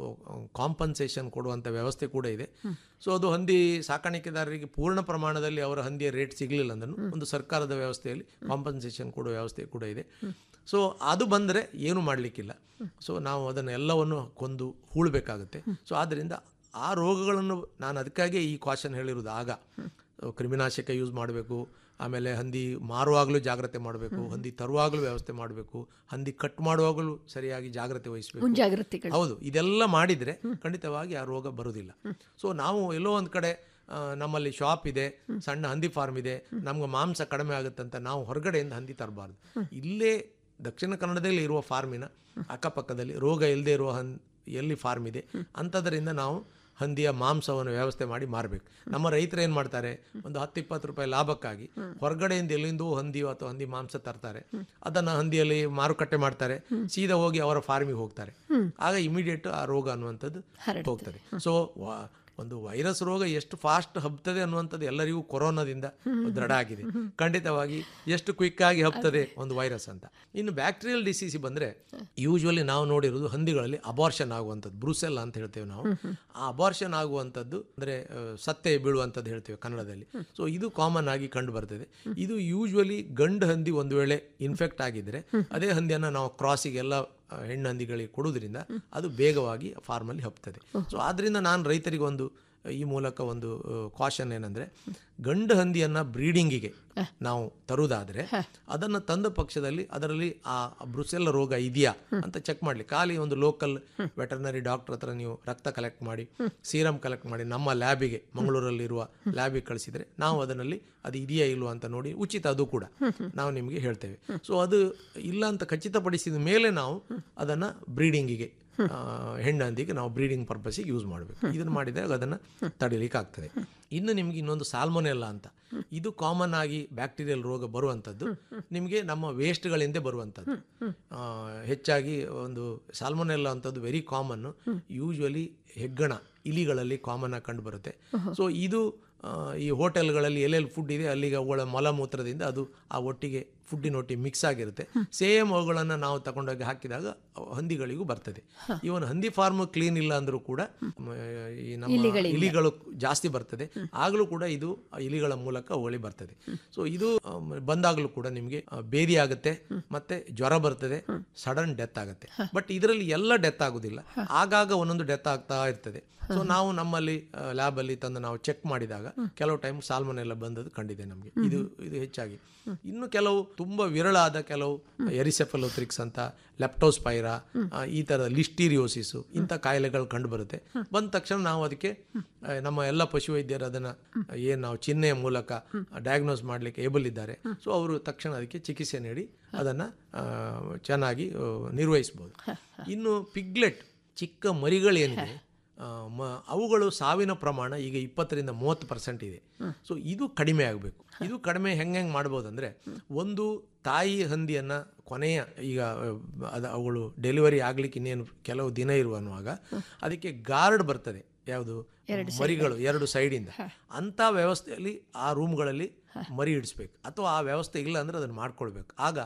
ಕಾಂಪನ್ಸೇಷನ್ ಕೊಡುವಂಥ ವ್ಯವಸ್ಥೆ ಕೂಡ ಇದೆ ಸೊ ಅದು ಹಂದಿ ಸಾಕಾಣಿಕೆದಾರರಿಗೆ ಪೂರ್ಣ ಪ್ರಮಾಣದಲ್ಲಿ ಅವರ ಹಂದಿಯ ರೇಟ್ ಸಿಗಲಿಲ್ಲ ಅಂದ್ರೂ ಒಂದು ಸರ್ಕಾರದ ವ್ಯವಸ್ಥೆಯಲ್ಲಿ ಕಾಂಪನ್ಸೇಷನ್ ಕೊಡುವ ವ್ಯವಸ್ಥೆ ಕೂಡ ಇದೆ ಸೊ ಅದು ಬಂದರೆ ಏನು ಮಾಡಲಿಕ್ಕಿಲ್ಲ ಸೊ ನಾವು ಅದನ್ನು ಎಲ್ಲವನ್ನು ಕೊಂದು ಹೂಳಬೇಕಾಗುತ್ತೆ ಸೊ ಆದ್ದರಿಂದ ಆ ರೋಗಗಳನ್ನು ನಾನು ಅದಕ್ಕಾಗಿ ಈ ಕ್ವಾಶನ್ ಹೇಳಿರೋದು ಆಗ ಕ್ರಿಮಿನಾಶಕ ಯೂಸ್ ಮಾಡಬೇಕು ಆಮೇಲೆ ಹಂದಿ ಮಾರುವಾಗಲೂ ಜಾಗ್ರತೆ ಮಾಡಬೇಕು ಹಂದಿ ತರುವಾಗಲೂ ವ್ಯವಸ್ಥೆ ಮಾಡಬೇಕು ಹಂದಿ ಕಟ್ ಮಾಡುವಾಗಲೂ ಸರಿಯಾಗಿ ಜಾಗ್ರತೆ ವಹಿಸಬೇಕು ಮುಂಜಾಗ್ರತೆಗಳು ಹೌದು ಇದೆಲ್ಲ ಮಾಡಿದರೆ ಖಂಡಿತವಾಗಿ ಆ ರೋಗ ಬರುವುದಿಲ್ಲ ಸೊ ನಾವು ಎಲ್ಲೋ ಒಂದು ಕಡೆ ಆ, ನಮ್ಮಲ್ಲಿ ಶಾಪ್ ಇದೆ ಸಣ್ಣ ಹಂದಿ ಫಾರ್ಮ್ ಇದೆ ನಮ್ಗೆ ಮಾಂಸ ಕಡಿಮೆ ಆಗುತ್ತಂತ ನಾವು ಹೊರಗಡೆಯಿಂದ ಹಂದಿ ತರಬಾರ್ದು ಇಲ್ಲೇ ದಕ್ಷಿಣ ಕನ್ನಡದಲ್ಲಿ ಇರುವ ಫಾರ್ಮಿನ ಅಕ್ಕಪಕ್ಕದಲ್ಲಿ ರೋಗ ಇಲ್ಲದೆ ಇರುವ ಹನ್ ಎಲ್ಲಿ ಫಾರ್ಮ್ ಇದೆ ಅಂಥದ್ರಿಂದ ನಾವು ಹಂದಿಯ ಮಾಂಸವನ್ನು ವ್ಯವಸ್ಥೆ ಮಾಡಿ ಮಾರಬೇಕು ನಮ್ಮ ರೈತರು ಏನು ಮಾಡ್ತಾರೆ ಒಂದು ಹತ್ತು ಇಪ್ಪತ್ತು ರೂಪಾಯಿ ಲಾಭಕ್ಕಾಗಿ ಹೊರಗಡೆಯಿಂದ ಎಲ್ಲಿಂದೂ ಹಂದಿಯೋ ಅಥವಾ ಹಂದಿ ಮಾಂಸ ತರ್ತಾರೆ ಅದನ್ನು ಹಂದಿಯಲ್ಲಿ ಮಾರುಕಟ್ಟೆ ಮಾಡ್ತಾರೆ ಸೀದಾ ಹೋಗಿ ಅವರ ಫಾರ್ಮಿಗೆ ಹೋಗ್ತಾರೆ ಆಗ ಇಮಿಡಿಯೇಟ್ ಆ ರೋಗ ಅನ್ನುವಂಥದ್ದು ಹೋಗ್ತದೆ ಸೊ ಒಂದು ವೈರಸ್ ರೋಗ ಎಷ್ಟು ಫಾಸ್ಟ್ ಹಬ್ತದೆ ಅನ್ನುವಂಥದ್ದು ಎಲ್ಲರಿಗೂ ಕೊರೋನಾದಿಂದ ದೃಢ ಆಗಿದೆ ಖಂಡಿತವಾಗಿ ಎಷ್ಟು ಕ್ವಿಕ್ ಆಗಿ ಹಬ್ತದೆ ಒಂದು ವೈರಸ್ ಅಂತ ಇನ್ನು ಬ್ಯಾಕ್ಟೀರಿಯಲ್ ಡಿಸೀಸ್ ಬಂದ್ರೆ ಯೂಶ್ವಲಿ ನಾವು ನೋಡಿರೋದು ಹಂದಿಗಳಲ್ಲಿ ಅಬಾರ್ಷನ್ ಆಗುವಂಥದ್ದು ಬ್ರೂಸೆಲ್ ಅಂತ ಹೇಳ್ತೇವೆ ನಾವು ಆ ಅಬಾರ್ಷನ್ ಆಗುವಂಥದ್ದು ಅಂದ್ರೆ ಆ, ಸತ್ತೆ ಬೀಳುವಂಥದ್ದು ಹೇಳ್ತೇವೆ ಕನ್ನಡದಲ್ಲಿ ಸೊ ಇದು ಕಾಮನ್ ಆಗಿ ಕಂಡು ಬರ್ತದೆ ಇದು ಯೂಶ್ವಲಿ ಗಂಡು ಹಂದಿ ಒಂದು ವೇಳೆ ಇನ್ಫೆಕ್ಟ್ ಆಗಿದ್ರೆ ಅದೇ ಹಂದಿಯನ್ನ ನಾವು ಕ್ರಾಸಿಗೆಲ್ಲ ಆ, ಹೆಣ್ಣು ಹಂದಿಗಳಿಗೆ ಕೊಡುವುದರಿಂದ ಅದು ಬೇಗವಾಗಿ ಫಾರ್ಮಲ್ಲಿ ಹಬ್ತದೆ ಸೊ ಆದ್ರಿಂದ ನಾನು ರೈತರಿಗೆ ಒಂದು ಈ ಮೂಲಕ ಒಂದು ಕಾಶನ್ ಏನಂದ್ರೆ ಗಂಡು ಹಂದಿಯನ್ನ ಬ್ರೀಡಿಂಗಿಗೆ ನಾವು ತರುವುದಾದ್ರೆ ಅದನ್ನು ತಂದ ಪಕ್ಷದಲ್ಲಿ ಅದರಲ್ಲಿ ಆ ಬ್ರುಸೆಲ್ಲ ರೋಗ ಇದೆಯಾ ಅಂತ ಚೆಕ್ ಮಾಡಲಿ ಖಾಲಿ ಒಂದು ಲೋಕಲ್ ವೆಟರ್ನರಿ ಡಾಕ್ಟರ್ ಹತ್ರ ನೀವು ರಕ್ತ ಕಲೆಕ್ಟ್ ಮಾಡಿ ಸೀರಮ್ ಕಲೆಕ್ಟ್ ಮಾಡಿ ನಮ್ಮ ಲ್ಯಾಬಿಗೆ ಮಂಗಳೂರಲ್ಲಿರುವ ಲ್ಯಾಬಿಗೆ ಕಳಿಸಿದ್ರೆ ನಾವು ಅದರಲ್ಲಿ ಅದು ಇದೆಯಾ ಇಲ್ವಾ ಅಂತ ನೋಡಿ ಉಚಿತ ಅದು ಕೂಡ ನಾವು ನಿಮಗೆ ಹೇಳ್ತೇವೆ ಸೊ ಅದು ಇಲ್ಲ ಅಂತ ಖಚಿತಪಡಿಸಿದ ಮೇಲೆ ನಾವು ಅದನ್ನು ಬ್ರೀಡಿಂಗಿಗೆ ಆ, ಹೆಣ್ಣು ಹಂದಿಗೆ ನಾವು ಬ್ರೀಡಿಂಗ್ ಪರ್ಪಸ್ಸಿಗೆ ಯೂಸ್ ಮಾಡಬೇಕು ಇದನ್ನು ಮಾಡಿದಾಗ ಅದನ್ನು ತಡಿಲಿಕ್ಕೆ ಆಗ್ತದೆ ಇನ್ನು ನಿಮ್ಗೆ ಇನ್ನೊಂದು ಸಾಲ್ಮೊನೆಲ್ಲ ಅಂತ ಇದು ಕಾಮನ್ ಆಗಿ ಬ್ಯಾಕ್ಟೀರಿಯಲ್ ರೋಗ ಬರುವಂಥದ್ದು ನಿಮಗೆ ನಮ್ಮ ವೇಸ್ಟ್ಗಳಿಂದ ಬರುವಂಥದ್ದು ಆ, ಹೆಚ್ಚಾಗಿ ಒಂದು ಸಾಲ್ಮೊನೆಲ್ಲ ಅಂಥದ್ದು ವೆರಿ ಕಾಮನ್ನು ಯೂಶ್ವಲಿ ಹೆಗ್ಗಣ ಇಲಿಗಳಲ್ಲಿ ಕಾಮನ್ ಆಗಿ ಕಂಡು ಬರುತ್ತೆ ಸೊ ಇದು ಆ, ಈ ಹೋಟೆಲ್ಗಳಲ್ಲಿ ಎಲ್ಲೆಲ್ಲಿ ಫುಡ್ ಇದೆ ಅಲ್ಲಿಗೆ ಅವುಗಳ ಮಲಮೂತ್ರದಿಂದ ಅದು ಆ ಒಟ್ಟಿಗೆ ಫುಡ್ಡಿನೊಟ್ಟಿಗೆ ಮಿಕ್ಸ್ ಆಗಿರುತ್ತೆ ಸೇಮ್ ಅವುಗಳನ್ನು ನಾವು ತಗೊಂಡೋಗಿ ಹಾಕಿದಾಗ ಅವು ಹಂದಿಗಳಿಗೂ ಬರ್ತದೆ ಇವನ್ ಹಂದಿ ಫಾರ್ಮ್ ಕ್ಲೀನ್ ಇಲ್ಲ ಅಂದರೂ ಕೂಡ ಮ, ಈ ನಮ್ಮ ಇಲಿಗಳು ಜಾಸ್ತಿ ಬರ್ತದೆ ಆಗಲೂ ಕೂಡ ಇದು ಆ ಇಲಿಗಳ ಮೂಲಕ ಒಳಿ ಬರ್ತದೆ ಸೊ ಇದು ಅಮ್, ಬಂದಾಗಲೂ ಕೂಡ ನಿಮಗೆ ಆ, ಬೇದಿ ಆಗುತ್ತೆ ಮತ್ತೆ ಜ್ವರ ಬರ್ತದೆ ಸಡನ್ ಡೆತ್ ಆಗುತ್ತೆ ಬಟ್ ಇದರಲ್ಲಿ ಎಲ್ಲ ಡೆತ್ ಆಗುದಿಲ್ಲ ಆಗಾಗ ಒಂದೊಂದು ಡೆತ್ ಆಗ್ತಾ ಇರ್ತದೆ ಸೊ ನಾವು ನಮ್ಮಲ್ಲಿ ಲ್ಯಾಬ್ ಅಲ್ಲಿ ತಂದು ನಾವು ಚೆಕ್ ಮಾಡಿದಾಗ ಕೆಲವು ಟೈಮ್ ಸಾಲ್ಮನೆಲ್ಲ ಬಂದದ್ದು ಕಂಡಿದೆ ನಮಗೆ ಇದು ಇದು ಹೆಚ್ಚಾಗಿ ಇನ್ನು ಕೆಲವು ತುಂಬಾ ವಿರಳಾದ ಕೆಲವು ಎರಿಸೆಫಲೋತ್ರಿಕ್ಸ್ ಅಂತ ಲೆಪ್ಟೋಸ್ಪೈರಾ ಆ, ಈ ಥರದ ಲಿಸ್ಟೀರಿಯೋಸಿಸ್ ಇಂಥ ಕಾಯಿಲೆಗಳು ಕಂಡು ಬರುತ್ತೆ ಬಂದ ತಕ್ಷಣ ನಾವು ಅದಕ್ಕೆ ಆ, ನಮ್ಮ ಎಲ್ಲ ಪಶುವೈದ್ಯರು ಅದನ್ನ ಏನು ನಾವು ಚಿಹ್ನೆಯ ಮೂಲಕ ಡಯಾಗ್ನೋಸ್ ಮಾಡಲಿಕ್ಕೆ ಏಬಲ್ ಇದ್ದಾರೆ ಸೊ ಅವರು ತಕ್ಷಣ ಅದಕ್ಕೆ ಚಿಕಿತ್ಸೆ ನೀಡಿ ಅದನ್ನ ಆ, ಚೆನ್ನಾಗಿ ಆ, ನಿರ್ವಹಿಸ್ಬೋದು ಇನ್ನು ಪಿಗ್ಲೆಟ್ ಚಿಕ್ಕ ಮರಿಗಳೇನಿದೆ ಆ, ಮ- ಅವುಗಳು ಸಾವಿನ ಪ್ರಮಾಣ ಈಗ ಇಪ್ಪತ್ತರಿಂದ ಮೂವತ್ತು ಪರ್ಸೆಂಟ್ ಇದೆ ಸೊ ಇದು ಕಡಿಮೆ ಆಗಬೇಕು ಇದು ಕಡಿಮೆ ಹೆಂಗೆ ಹೆಂಗೆ ಮಾಡ್ಬೋದು ಅಂದರೆ ಒಂದು ತಾಯಿ ಹಂದಿಯನ್ನು ಕೊನೆಯ ಈಗ ಅದು ಅವುಗಳು ಡೆಲಿವರಿ ಆಗ್ಲಿಕ್ಕೆ ಇನ್ನೇನು ಕೆಲವು ದಿನ ಇರುವನ್ನುವಾಗ ಅದಕ್ಕೆ ಗಾರ್ಡ್ ಬರ್ತದೆ ಯಾವುದು ಮರಿಗಳು ಎರಡು ಸೈಡಿಂದ ಅಂಥ ವ್ಯವಸ್ಥೆಯಲ್ಲಿ ಆ ರೂಮ್ಗಳಲ್ಲಿ ಮರಿ ಇಡಿಸ್ಬೇಕು ಅಥವಾ ಆ ವ್ಯವಸ್ಥೆ ಇಲ್ಲ ಅಂದರೆ ಅದನ್ನು ಮಾಡ್ಕೊಳ್ಬೇಕು ಆಗ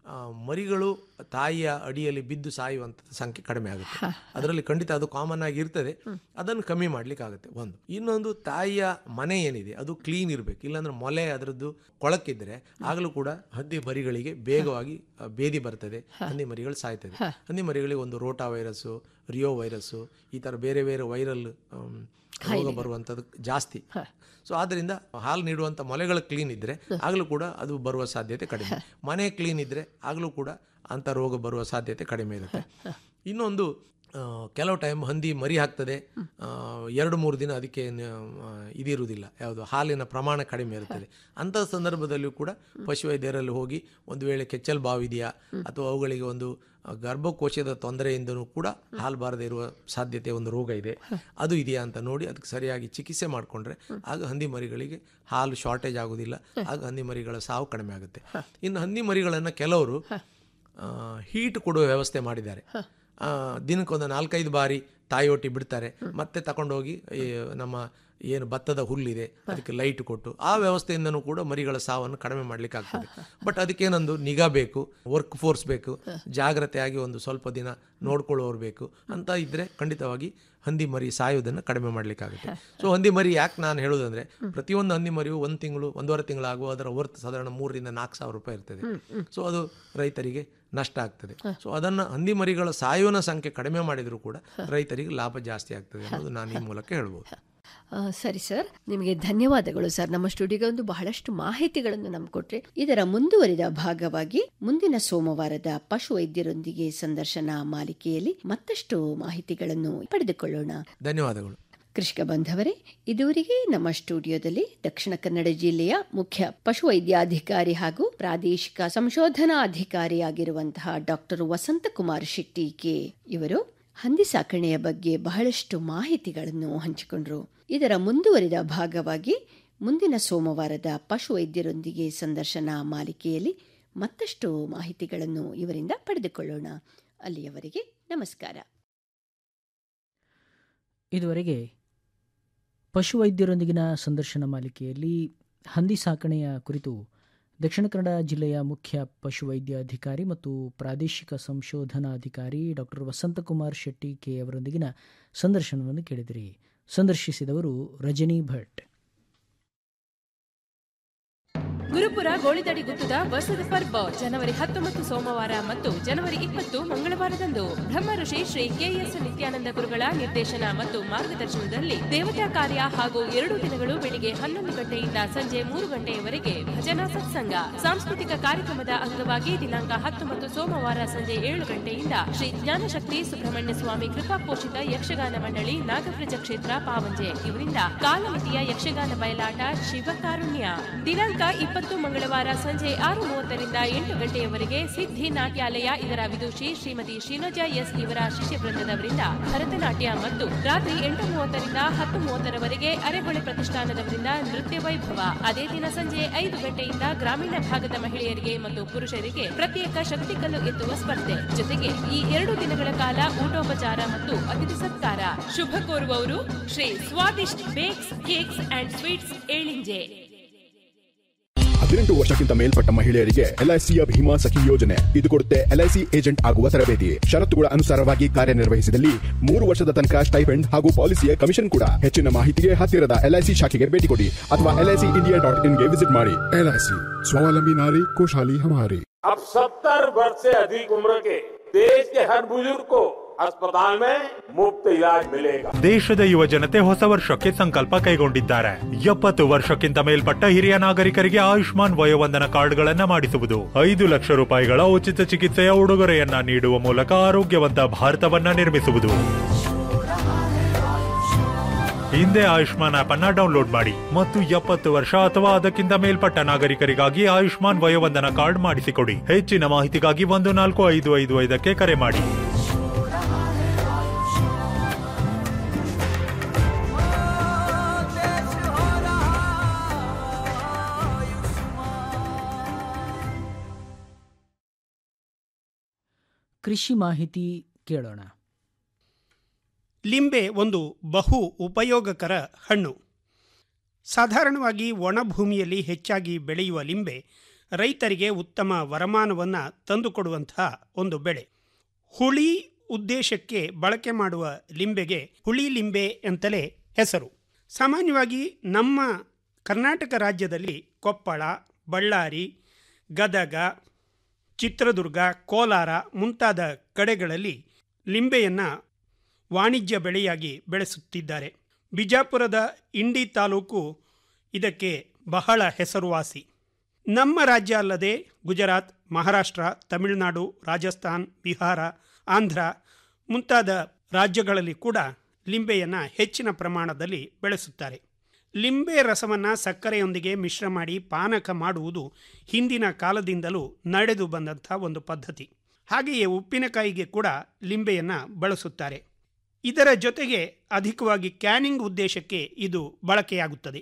ಆ, ಮರಿಗಳು ತಾಯಿಯ ಅಡಿಯಲ್ಲಿ ಬಿದ್ದು ಸಾಯುವಂಥ ಸಂಖ್ಯೆ ಕಡಿಮೆ ಆಗುತ್ತೆ ಅದರಲ್ಲಿ ಖಂಡಿತ ಅದು ಕಾಮನ್ ಆಗಿ ಇರ್ತದೆ ಅದನ್ನು ಕಮ್ಮಿ ಮಾಡ್ಲಿಕ್ಕೆ ಆಗುತ್ತೆ ಒಂದು ಇನ್ನೊಂದು ತಾಯಿಯ ಮನೆ ಏನಿದೆ ಅದು ಕ್ಲೀನ್ ಇರಬೇಕು ಇಲ್ಲಾಂದ್ರೆ ಮೊಲೆ ಅದರದ್ದು ಕೊಳಕಿದ್ರೆ ಆಗಲೂ ಕೂಡ ಹಂದಿ ಮರಿಗಳಿಗೆ ಬೇಗವಾಗಿ ಆ, ಬೇದಿ ಬರ್ತದೆ ಹಂದಿ ಮರಿಗಳು ಸಾಯ್ತದೆ ಹಂದಿ ಮರಿಗಳಿಗೆ ಒಂದು ರೋಟಾ ವೈರಸ್ಸು ರಿಯೋ ವೈರಸ್ಸು ಈ ಥರ ಬೇರೆ ಬೇರೆ ವೈರಲ್ ರೋಗ ಬರುವಂಥದ್ದು ಜಾಸ್ತಿ ಸೊ ಆದ್ದರಿಂದ ಹಾಲು ನೀಡುವಂಥ ಮೊಲೆಗಳು ಕ್ಲೀನ್ ಇದ್ದರೆ ಆಗಲೂ ಕೂಡ ಅದು ಬರುವ ಸಾಧ್ಯತೆ ಕಡಿಮೆ ಮನೆ ಕ್ಲೀನ್ ಇದ್ದರೆ ಆಗಲೂ ಕೂಡ ಅಂಥ ರೋಗ ಬರುವ ಸಾಧ್ಯತೆ ಕಡಿಮೆ ಇರುತ್ತೆ ಇನ್ನೊಂದು ಆ, ಕೆಲವು ಟೈಮ್ ಹಂದಿ ಮರಿ ಹಾಕ್ತದೆ ಆ, ಎರಡು ಮೂರು ದಿನ ಅದಕ್ಕೆ ನ- ಆ, ಇದಿರುವುದಿಲ್ಲ ಯಾವುದು ಹಾಲಿನ ಪ್ರಮಾಣ ಕಡಿಮೆ ಇರುತ್ತದೆ ಅಂಥ ಸಂದರ್ಭದಲ್ಲಿಯೂ ಕೂಡ ಪಶುವೈದ್ಯರಲ್ಲಿ ಹೋಗಿ ಒಂದು ವೇಳೆ ಕೆಚ್ಚಲ್ ಬಾವಿದೆಯಾ ಅಥವಾ ಅವುಗಳಿಗೆ ಒಂದು ಆ, ಗರ್ಭಕೋಶದ ತೊಂದರೆಯಿಂದನೂ ಕೂಡ ಹಾಲು ಬಾರದೇ ಇರುವ ಸಾಧ್ಯತೆ ಒಂದು ರೋಗ ಇದೆ ಅದು ಇದೆಯಾ ಅಂತ ನೋಡಿ ಅದಕ್ಕೆ ಸರಿಯಾಗಿ ಚಿಕಿತ್ಸೆ ಮಾಡಿಕೊಂಡ್ರೆ ಆಗ ಹಂದಿ ಮರಿಗಳಿಗೆ ಹಾಲು ಶಾರ್ಟೇಜ್ ಆಗೋದಿಲ್ಲ ಆಗ ಹಂದಿ ಮರಿಗಳ ಸಾವು ಕಡಿಮೆ ಆಗುತ್ತೆ ಇನ್ನು ಹಂದಿ ಮರಿಗಳನ್ನು ಕೆಲವರು ಹೀಟ್ ಕೊಡುವ ವ್ಯವಸ್ಥೆ ಮಾಡಿದ್ದಾರೆ ಆ, ದಿನಕ್ಕೊಂದು ನಾಲ್ಕೈದು ಬಾರಿ ತಾಯಿಯೊಟ್ಟಿ ಬಿಡ್ತಾರೆ ಮತ್ತೆ ತಗೊಂಡೋಗಿ ಈ ನಮ್ಮ ಏನು ಭತ್ತದ ಹುಲ್ಲಿದೆ ಅದಕ್ಕೆ ಲೈಟ್ ಕೊಟ್ಟು ಆ ವ್ಯವಸ್ಥೆಯಿಂದನೂ ಕೂಡ ಮರಿಗಳ ಸಾವನ್ನು ಕಡಿಮೆ ಮಾಡ್ಲಿಕ್ಕೆ ಆಗ್ತದೆ ಬಟ್ ಅದಕ್ಕೇನೊಂದು ನಿಗಾ ಬೇಕು ವರ್ಕ್ ಫೋರ್ಸ್ ಬೇಕು ಜಾಗ್ರತೆಯಾಗಿ ಒಂದು ಸ್ವಲ್ಪ ದಿನ ನೋಡ್ಕೊಳ್ಳೋರು ಬೇಕು ಅಂತ ಇದ್ರೆ ಖಂಡಿತವಾಗಿ ಹಂದಿ ಮರಿ ಸಾಯೋದನ್ನು ಕಡಿಮೆ ಮಾಡ್ಲಿಕ್ಕಾಗುತ್ತೆ ಸೊ ಹಂದಿ ಮರಿ ಯಾಕೆ ನಾನು ಹೇಳೋದಂದ್ರೆ ಪ್ರತಿಯೊಂದು ಹಂದಿ ಮರಿಯು ಒಂದು ತಿಂಗಳು ಒಂದೂವರೆ ತಿಂಗಳಾಗುವ ಅದರ ವರ್ತ್ ಸಾಧಾರಣ ಮೂರರಿಂದ ನಾಲ್ಕು ಸಾವಿರ ರೂಪಾಯಿ ಇರ್ತದೆ ಸೊ ಅದು ರೈತರಿಗೆ ನಷ್ಟ ಆಗ್ತದೆ ಸೊ ಅದನ್ನು ಹಂದಿ ಮರಿಗಳ ಸಾಯುವನ ಸಂಖ್ಯೆ ಕಡಿಮೆ ಮಾಡಿದರೂ ಕೂಡ ರೈತರಿಗೆ ಲಾಭ ಜಾಸ್ತಿ ಆಗ್ತದೆ ಅನ್ನೋದು ನಾನು ಈ ಮೂಲಕ ಹೇಳ್ಬೋದು ಆ, ಸರಿ ಸರ್ ನಿಮಗೆ ಧನ್ಯವಾದಗಳು ಸರ್ ನಮ್ಮ ಸ್ಟುಡಿಯೋಗೆ ಒಂದು ಬಹಳಷ್ಟು ಮಾಹಿತಿಗಳನ್ನು ನಮ್ಗೆ ಕೊಟ್ರೆ ಇದರ ಮುಂದುವರಿದ ಭಾಗವಾಗಿ ಮುಂದಿನ ಸೋಮವಾರದ ಪಶು ವೈದ್ಯರೊಂದಿಗೆ ಸಂದರ್ಶನ ಮಾಲಿಕೆಯಲ್ಲಿ ಮತ್ತಷ್ಟು ಮಾಹಿತಿಗಳನ್ನು ಪಡೆದುಕೊಳ್ಳೋಣ ಧನ್ಯವಾದಗಳು ಕೃಷಿಕ ಬಂಧವರೇ ಇದುವರೆಗೆ ನಮ್ಮ ಸ್ಟುಡಿಯೋದಲ್ಲಿ ದಕ್ಷಿಣ ಕನ್ನಡ ಜಿಲ್ಲೆಯ ಮುಖ್ಯ ಪಶುವೈದ್ಯಾಧಿಕಾರಿ ಹಾಗೂ ಪ್ರಾದೇಶಿಕ ಸಂಶೋಧನಾಧಿಕಾರಿಯಾಗಿರುವಂತಹ ಡಾಕ್ಟರ್ ವಸಂತಕುಮಾರ್ ಶೆಟ್ಟಿ ಕೆ ಇವರು ಹಂದಿ ಸಾಕಣೆಯ ಬಗ್ಗೆ ಬಹಳಷ್ಟು ಮಾಹಿತಿಗಳನ್ನು ಹಂಚಿಕೊಂಡರು ಇದರ ಮುಂದುವರಿದ ಭಾಗವಾಗಿ ಮುಂದಿನ ಸೋಮವಾರದ ಪಶುವೈದ್ಯರೊಂದಿಗೆ ಸಂದರ್ಶನ ಮಾಲಿಕೆಯಲ್ಲಿ ಮತ್ತಷ್ಟು ಮಾಹಿತಿಗಳನ್ನು ಇವರಿಂದ ಪಡೆದುಕೊಳ್ಳೋಣ ಅಲ್ಲಿಯವರೆಗೆ ನಮಸ್ಕಾರ ಇದುವರೆಗೆ ಪಶುವೈದ್ಯರೊಂದಿಗಿನ ಸಂದರ್ಶನ ಮಾಲಿಕೆಯಲ್ಲಿ ಹಂದಿ ಸಾಕಣೆಯ ಕುರಿತು ದಕ್ಷಿಣ ಕನ್ನಡ ಜಿಲ್ಲೆಯ ಮುಖ್ಯ ಪಶುವೈದ್ಯಾಧಿಕಾರಿ ಮತ್ತು ಪ್ರಾದೇಶಿಕ ಸಂಶೋಧನಾಧಿಕಾರಿ ಡಾಕ್ಟರ್ ವಸಂತಕುಮಾರ್ ಶೆಟ್ಟಿ ಕೆ ಅವರೊಂದಿಗಿನ ಸಂದರ್ಶನವನ್ನು ಕೇಳಿದಿರಿ ಸಂದರ್ಶಿಸಿದವರು ರಜನಿ ಭಟ್ ಗುರುಪುರ ಗೋಳಿದಡಿ ಗುತ್ತದ ವರ್ಷದ ಪರ್ವ ಜನವರಿ ಹತ್ತೊಂಬತ್ತು ಸೋಮವಾರ ಮತ್ತು ಜನವರಿ ಇಪ್ಪತ್ತು ಮಂಗಳವಾರದಂದು ಬ್ರಹ್ಮ ಋಷಿ ಶ್ರೀ ಕೆಎಸ್ ನಿತ್ಯಾನಂದ ಗುರುಗಳ ನಿರ್ದೇಶನ ಮತ್ತು ಮಾರ್ಗದರ್ಶನದಲ್ಲಿ ದೇವತಾ ಕಾರ್ಯ ಹಾಗೂ ಎರಡು ದಿನಗಳು ಬೆಳಿಗ್ಗೆ ಹನ್ನೊಂದು ಗಂಟೆಯಿಂದ ಸಂಜೆ ಮೂರು ಗಂಟೆಯವರೆಗೆ ಭಜನಾ ಸತ್ಸಂಗ ಸಾಂಸ್ಕೃತಿಕ ಕಾರ್ಯಕ್ರಮದ ಅಂಗವಾಗಿ ದಿನಾಂಕ ಹತ್ತೊಂಬತ್ತು ಸೋಮವಾರ ಸಂಜೆ ಏಳು ಗಂಟೆಯಿಂದ ಶ್ರೀ ಜ್ಞಾನಶಕ್ತಿ ಸುಬ್ರಹ್ಮಣ್ಯ ಸ್ವಾಮಿ ಕೃಪಾ ಪೋಷಿತ ಯಕ್ಷಗಾನ ಮಂಡಳಿ ನಾಗಪ್ರಜ ಕ್ಷೇತ್ರ ಪಾವಂಜೆ ಇವರಿಂದ ಕಾಲಮಿತಿಯ ಯಕ್ಷಗಾನ ಬಯಲಾಟ ಶಿವಕಾರುಣ್ಯ ದಿನಾಂಕ ಇಪ್ಪತ್ತು ಮಂಗಳವಾರ ಸಂಜೆ ಆರು ಮೂವತ್ತರಿಂದ ಎಂಟು ಗಂಟೆಯವರೆಗೆ ಸಿದ್ಧಿ ನಾಟ್ಯಾಲಯ ಇದರ ವಿದುಷಿ ಶ್ರೀಮತಿ ಶ್ರೀನೋಜಾ ಎಸ್ ಇವರ ಶಿಷ್ಯ ವೃಂದದವರಿಂದ ಭರತನಾಟ್ಯ ಮತ್ತು ರಾತ್ರಿ ಎಂಟು ಮೂವತ್ತರಿಂದ ಹತ್ತು ಮೂವತ್ತರವರೆಗೆ ಅರೆಹೊಳೆ ಪ್ರತಿಷ್ಠಾನದವರಿಂದ ನೃತ್ಯ ವೈಭವ ಅದೇ ದಿನ ಸಂಜೆ ಐದು ಗಂಟೆಯಿಂದ ಗ್ರಾಮೀಣ ಭಾಗದ ಮಹಿಳೆಯರಿಗೆ ಮತ್ತು ಪುರುಷರಿಗೆ ಪ್ರತ್ಯೇಕ ಶಕ್ತಿಕಲ್ಲು ಎತ್ತುವ ಸ್ಪರ್ಧೆ ಜೊತೆಗೆ ಈ ಎರಡು ದಿನಗಳ ಕಾಲ ಊಟೋಪಚಾರ ಮತ್ತು ಅತಿಥಿ ಸತ್ಕಾರ ಶುಭ ಕೋರುವವರು Shri Swadisht bakes cakes and sweets Elinje ಹದಿನೆಂಟು ವರ್ಷಕ್ಕಿಂತ ಮೇಲ್ಪಟ್ಟ ಮಹಿಳೆಯರಿಗೆ ಎಲ್ಐಸಿಯ ಭೀಮಾ ಸಖಿ ಯೋಜನೆ ಇದು ಕೊಡುತ್ತೆ ಎಲ್ಐಸಿ ಏಜೆಂಟ್ ಆಗುವ ತರಬೇತಿ ಷರತ್ತುಗಳ ಅನುಸಾರವಾಗಿ ಕಾರ್ಯನಿರ್ವಹಿಸಿದಲ್ಲಿ ಮೂರು ವರ್ಷದ ತನಕ ಸ್ಟೈಪೆಂಡ್ ಹಾಗೂ ಪಾಲಿಸಿಯ ಕಮಿಷನ್ ಕೂಡ ಹೆಚ್ಚಿನ ಮಾಹಿತಿಗೆ ಹತ್ತಿರದ ಎಲ್ಐಸಿ ಶಾಖೆಗೆ ಭೇಟಿ ಕೊಡಿ ಅಥವಾ ಎಲ್ಐಸಿ ಇಂಡಿಯಾ ಡಾಟ್ ಇನ್ಗೆ ವಿಸಿಟ್ ಮಾಡಿ एलआईसी स्वावलंबी नारी खुशहाली हमारी अब सत्तर वर्ष से अधिक उम्र के देश के हर बुजुर्ग को अस्पताल में मुफ्त इलाज मिलेगा ದೇಶದ ಯುವ ಜನತೆ ಹೊಸ ವರ್ಷಕ್ಕೆ ಸಂಕಲ್ಪ ಕೈಗೊಂಡಿದ್ದಾರೆ ಎಪ್ಪತ್ತು ವರ್ಷಕ್ಕಿಂತ ಮೇಲ್ಪಟ್ಟ ಹಿರಿಯ ನಾಗರಿಕರಿಗೆ ಆಯುಷ್ಮಾನ್ ವಯೋವಂದನ ಕಾರ್ಡ್ಗಳನ್ನ ಮಾಡಿಸುವುದು ಐದು ಲಕ್ಷ ರೂಪಾಯಿಗಳ ಉಚಿತ ಚಿಕಿತ್ಸೆಯ ಉಡುಗೊರೆಯನ್ನ ನೀಡುವ ಮೂಲಕ ಆರೋಗ್ಯವಂತ ಭಾರತವನ್ನ ನಿರ್ಮಿಸುವುದು ಹಿಂದೆ ಆಯುಷ್ಮಾನ್ ಆಪ್ ಅನ್ನ ಡೌನ್ಲೋಡ್ ಮಾಡಿ ಮತ್ತು ಎಪ್ಪತ್ತು ವರ್ಷ ಅಥವಾ ಅದಕ್ಕಿಂತ ಮೇಲ್ಪಟ್ಟ ನಾಗರಿಕರಿಗಾಗಿ ಆಯುಷ್ಮಾನ್ ವಯೋವಂದನ ಕಾರ್ಡ್ ಮಾಡಿಸಿಕೊಡಿ ಹೆಚ್ಚಿನ ಮಾಹಿತಿಗಾಗಿ ಒಂದು ನಾಲ್ಕು ಐದು ಐದು ಐದಕ್ಕೆ ಕರೆ ಮಾಡಿ ಕೃಷಿ ಮಾಹಿತಿ ಕೇಳೋಣ ಲಿಂಬೆ ಒಂದು ಬಹು ಉಪಯೋಗಕರ ಹಣ್ಣು ಸಾಧಾರಣವಾಗಿ ಒಣ ಭೂಮಿಯಲ್ಲಿ ಹೆಚ್ಚಾಗಿ ಬೆಳೆಯುವ ಲಿಂಬೆ ರೈತರಿಗೆ ಉತ್ತಮ ವರಮಾನವನ್ನು ತಂದುಕೊಡುವಂತಹ ಒಂದು ಬೆಳೆ ಹುಳಿ ಉದ್ದೇಶಕ್ಕೆ ಬಳಕೆ ಮಾಡುವ ಲಿಂಬೆಗೆ ಹುಳಿ ಲಿಂಬೆ ಅಂತಲೇ ಹೆಸರು ಸಾಮಾನ್ಯವಾಗಿ ನಮ್ಮ ಕರ್ನಾಟಕ ರಾಜ್ಯದಲ್ಲಿ ಕೊಪ್ಪಳ ಬಳ್ಳಾರಿ ಗದಗ ಚಿತ್ರದುರ್ಗ ಕೋಲಾರ ಮುಂತಾದ ಕಡೆಗಳಲ್ಲಿ ಲಿಂಬೆಯನ್ನು ವಾಣಿಜ್ಯ ಬೆಳೆಯಾಗಿ ಬೆಳೆಸುತ್ತಿದ್ದಾರೆ ಬಿಜಾಪುರದ ಇಂಡಿ ತಾಲೂಕು ಇದಕ್ಕೆ ಬಹಳ ಹೆಸರುವಾಸಿ ನಮ್ಮ ರಾಜ್ಯ ಅಲ್ಲದೆ ಗುಜರಾತ್ ಮಹಾರಾಷ್ಟ್ರ ತಮಿಳುನಾಡು ರಾಜಸ್ಥಾನ್ ಬಿಹಾರ ಆಂಧ್ರ ಮುಂತಾದ ರಾಜ್ಯಗಳಲ್ಲಿ ಕೂಡ ಲಿಂಬೆಯನ್ನು ಹೆಚ್ಚಿನ ಪ್ರಮಾಣದಲ್ಲಿ ಬೆಳೆಸುತ್ತಾರೆ ಲಿಂಬೆ ರಸವನ್ನು ಸಕ್ಕರೆಯೊಂದಿಗೆ ಮಿಶ್ರ ಮಾಡಿ ಪಾನಕ ಮಾಡುವುದು ಹಿಂದಿನ ಕಾಲದಿಂದಲೂ ನಡೆದು ಬಂದಂಥ ಒಂದು ಪದ್ಧತಿ ಹಾಗೆಯೇ ಉಪ್ಪಿನಕಾಯಿಗೆ ಕೂಡ ಲಿಂಬೆಯನ್ನು ಬಳಸುತ್ತಾರೆ ಇದರ ಜೊತೆಗೆ ಅಧಿಕವಾಗಿ ಕ್ಯಾನಿಂಗ್ ಉದ್ದೇಶಕ್ಕೆ ಇದು ಬಳಕೆಯಾಗುತ್ತದೆ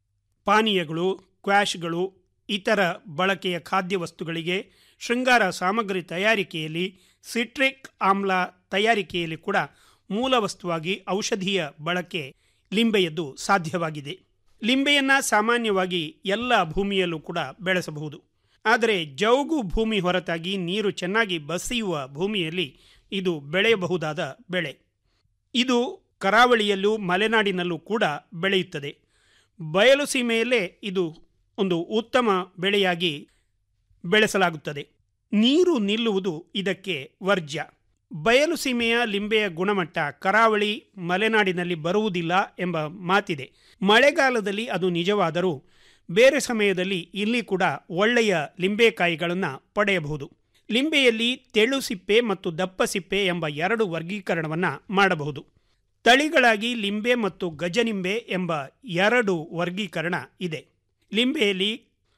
ಪಾನೀಯಗಳು ಕ್ವಾಶ್ಗಳು ಇತರ ಬಳಕೆಯ ಖಾದ್ಯ ವಸ್ತುಗಳಿಗೆ ಶೃಂಗಾರ ಸಾಮಗ್ರಿ ತಯಾರಿಕೆಯಲ್ಲಿ ಸಿಟ್ರಿಕ್ ಆಮ್ಲ ತಯಾರಿಕೆಯಲ್ಲಿ ಕೂಡ ಮೂಲ ವಸ್ತುವಾಗಿ ಔಷಧೀಯ ಬಳಕೆ ಲಿಂಬೆಯದ್ದು ಸಾಧ್ಯವಾಗಿದೆ ಲಿಂಬೆಯನ್ನು ಸಾಮಾನ್ಯವಾಗಿ ಎಲ್ಲ ಭೂಮಿಯಲ್ಲೂ ಕೂಡ ಬೆಳೆಸಬಹುದು ಆದರೆ ಜೌಗು ಭೂಮಿ ಹೊರತಾಗಿ ನೀರು ಚೆನ್ನಾಗಿ ಬಸಿಯುವ ಭೂಮಿಯಲ್ಲಿ ಇದು ಬೆಳೆಯಬಹುದಾದ ಬೆಳೆ ಇದು ಕರಾವಳಿಯಲ್ಲೂ ಮಲೆನಾಡಿನಲ್ಲೂ ಕೂಡ ಬೆಳೆಯುತ್ತದೆ ಬಯಲು ಸೀಮೆಯಲ್ಲೇ ಇದು ಒಂದು ಉತ್ತಮ ಬೆಳೆಯಾಗಿ ಬೆಳೆಸಲಾಗುತ್ತದೆ ನೀರು ನಿಲ್ಲುವುದು ಇದಕ್ಕೆ ವರ್ಜ್ಯ ಬಯಲು ಸೀಮೆಯ ಲಿಂಬೆಯ ಗುಣಮಟ್ಟ ಕರಾವಳಿ ಮಲೆನಾಡಿನಲ್ಲಿ ಬರುವುದಿಲ್ಲ ಎಂಬ ಮಾತಿದೆ ಮಳೆಗಾಲದಲ್ಲಿ ಅದು ನಿಜವಾದರೂ ಬೇರೆ ಸಮಯದಲ್ಲಿ ಇಲ್ಲಿ ಕೂಡ ಒಳ್ಳೆಯ ಲಿಂಬೆಕಾಯಿಗಳನ್ನು ಪಡೆಯಬಹುದು ಲಿಂಬೆಯಲ್ಲಿ ತೆಳು ಸಿಪ್ಪೆ ಮತ್ತು ದಪ್ಪ ಸಿಪ್ಪೆ ಎಂಬ ಎರಡು ವರ್ಗೀಕರಣವನ್ನು ಮಾಡಬಹುದು ತಳಿಗಳಾಗಿ ಲಿಂಬೆ ಮತ್ತು ಗಜನಿಂಬೆ ಎಂಬ ಎರಡು ವರ್ಗೀಕರಣ ಇದೆ ಲಿಂಬೆಯಲ್ಲಿ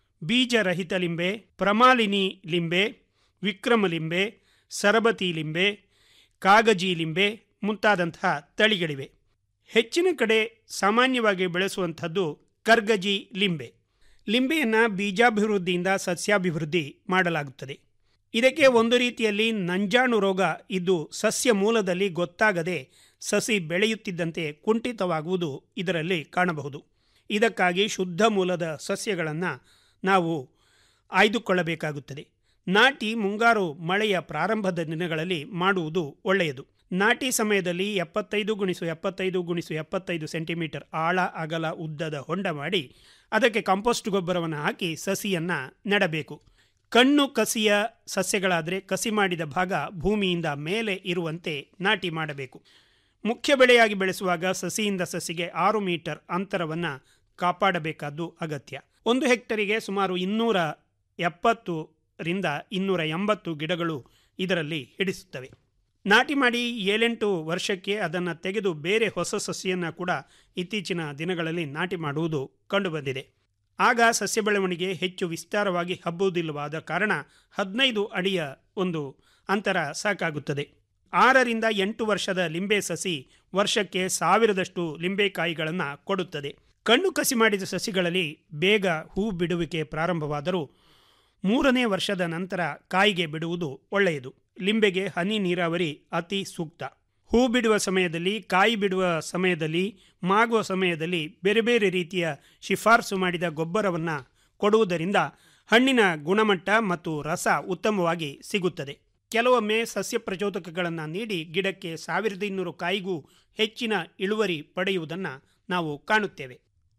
ಬೀಜರಹಿತ ಲಿಂಬೆ ಪ್ರಮಾಲಿನಿ ಲಿಂಬೆ ವಿಕ್ರಮ ಲಿಂಬೆ ಸರಬತಿ ಲಿಂಬೆ ಕಾಗಜಿ ಲಿಂಬೆ ಮುಂತಾದಂತಹ ತಳಿಗಳಿವೆ ಹೆಚ್ಚಿನ ಕಡೆ ಸಾಮಾನ್ಯವಾಗಿ ಬೆಳೆಸುವಂಥದ್ದು ಕರ್ಗಜಿ ಲಿಂಬೆ ಲಿಂಬೆಯನ್ನು ಬೀಜಾಭಿವೃದ್ಧಿಯಿಂದ ಸಸ್ಯಾಭಿವೃದ್ಧಿ ಮಾಡಲಾಗುತ್ತದೆ ಇದಕ್ಕೆ ಒಂದು ರೀತಿಯಲ್ಲಿ ನಂಜಾಣು ರೋಗ ಇದ್ದು ಸಸ್ಯ ಮೂಲದಲ್ಲಿ ಗೊತ್ತಾಗದೆ ಸಸಿ ಬೆಳೆಯುತ್ತಿದ್ದಂತೆ ಕುಂಠಿತವಾಗುವುದು ಇದರಲ್ಲಿ ಕಾಣಬಹುದು ಇದಕ್ಕಾಗಿ ಶುದ್ಧ ಮೂಲದ ಸಸ್ಯಗಳನ್ನು ನಾವು ಆಯ್ದುಕೊಳ್ಳಬೇಕಾಗುತ್ತದೆ ನಾಟಿ ಮುಂಗಾರು ಮಳೆಯ ಪ್ರಾರಂಭದ ದಿನಗಳಲ್ಲಿ ಮಾಡುವುದು ಒಳ್ಳೆಯದು ನಾಟಿ ಸಮಯದಲ್ಲಿ ಎಪ್ಪತ್ತೈದು ಗುಣಿಸು ಎಪ್ಪತ್ತೈದು ಗುಣಿಸು ಎಪ್ಪತ್ತೈದು ಸೆಂಟಿಮೀಟರ್ ಆಳ ಅಗಲ ಉದ್ದದ ಹೊಂಡ ಮಾಡಿ ಅದಕ್ಕೆ ಕಾಂಪೋಸ್ಟ್ ಗೊಬ್ಬರವನ್ನು ಹಾಕಿ ಸಸಿಯನ್ನು ನೆಡಬೇಕು ಕಣ್ಣು ಕಸಿಯ ಸಸ್ಯಗಳಾದರೆ ಕಸಿ ಮಾಡಿದ ಭಾಗ ಭೂಮಿಯಿಂದ ಮೇಲೆ ಇರುವಂತೆ ನಾಟಿ ಮಾಡಬೇಕು ಮುಖ್ಯ ಬೆಳೆಯಾಗಿ ಬೆಳೆಸುವಾಗ ಸಸಿಯಿಂದ ಸಸಿಗೆ ಆರು ಮೀಟರ್ ಅಂತರವನ್ನು ಕಾಪಾಡಬೇಕಾದ್ದು ಅಗತ್ಯ ಒಂದು ಹೆಕ್ಟರಿಗೆ ಸುಮಾರು ಇನ್ನೂರ ಎಪ್ಪತ್ತು ರಿಂದ ಇನ್ನೂರ ಎಂಬತ್ತು ಗಿಡಗಳು ಇದರಲ್ಲಿ ಹಿಡಿಸುತ್ತವೆ ನಾಟಿ ಮಾಡಿ ಏಳೆಂಟು ವರ್ಷಕ್ಕೆ ಅದನ್ನು ತೆಗೆದು ಬೇರೆ ಹೊಸ ಸಸಿಯನ್ನು ಕೂಡ ಇತ್ತೀಚಿನ ದಿನಗಳಲ್ಲಿ ನಾಟಿ ಮಾಡುವುದು ಕಂಡುಬಂದಿದೆ ಆಗ ಸಸ್ಯ ಬೆಳವಣಿಗೆ ಹೆಚ್ಚು ವಿಸ್ತಾರವಾಗಿ ಹಬ್ಬುವುದಿಲ್ಲವಾದ ಕಾರಣ ಹದಿನೈದು ಅಡಿಯ ಒಂದು ಅಂತರ ಸಾಕಾಗುತ್ತದೆ ಆರರಿಂದ ಎಂಟು ವರ್ಷದ ಲಿಂಬೆ ಸಸಿ ವರ್ಷಕ್ಕೆ ಸಾವಿರದಷ್ಟು ಲಿಂಬೆಕಾಯಿಗಳನ್ನು ಕೊಡುತ್ತದೆ ಕಣ್ಣು ಕಸಿ ಮಾಡಿದ ಸಸಿಗಳಲ್ಲಿ ಬೇಗ ಹೂ ಬಿಡುವಿಕೆ ಪ್ರಾರಂಭವಾದರೂ ಮೂರನೇ ವರ್ಷದ ನಂತರ ಕಾಯಿಗೆ ಬಿಡುವುದು ಒಳ್ಳೆಯದು ಲಿಂಬೆಗೆ ಹನಿ ನೀರಾವರಿ ಅತಿ ಸೂಕ್ತ ಹೂ ಬಿಡುವ ಸಮಯದಲ್ಲಿ ಕಾಯಿ ಬಿಡುವ ಸಮಯದಲ್ಲಿ ಮಾಗುವ ಸಮಯದಲ್ಲಿ ಬೇರೆ ಬೇರೆ ರೀತಿಯ ಶಿಫಾರಸು ಮಾಡಿದ ಗೊಬ್ಬರವನ್ನು ಕೊಡುವುದರಿಂದ ಹಣ್ಣಿನ ಗುಣಮಟ್ಟ ಮತ್ತು ರಸ ಉತ್ತಮವಾಗಿ ಸಿಗುತ್ತದೆ ಕೆಲವೊಮ್ಮೆ ಸಸ್ಯ ಪ್ರಚೋದಕಗಳನ್ನು ನೀಡಿ ಗಿಡಕ್ಕೆ ಸಾವಿರದ ಇನ್ನೂರು ಕಾಯಿಗೂ ಹೆಚ್ಚಿನ ಇಳುವರಿ ಪಡೆಯುವುದನ್ನು ನಾವು ಕಾಣುತ್ತೇವೆ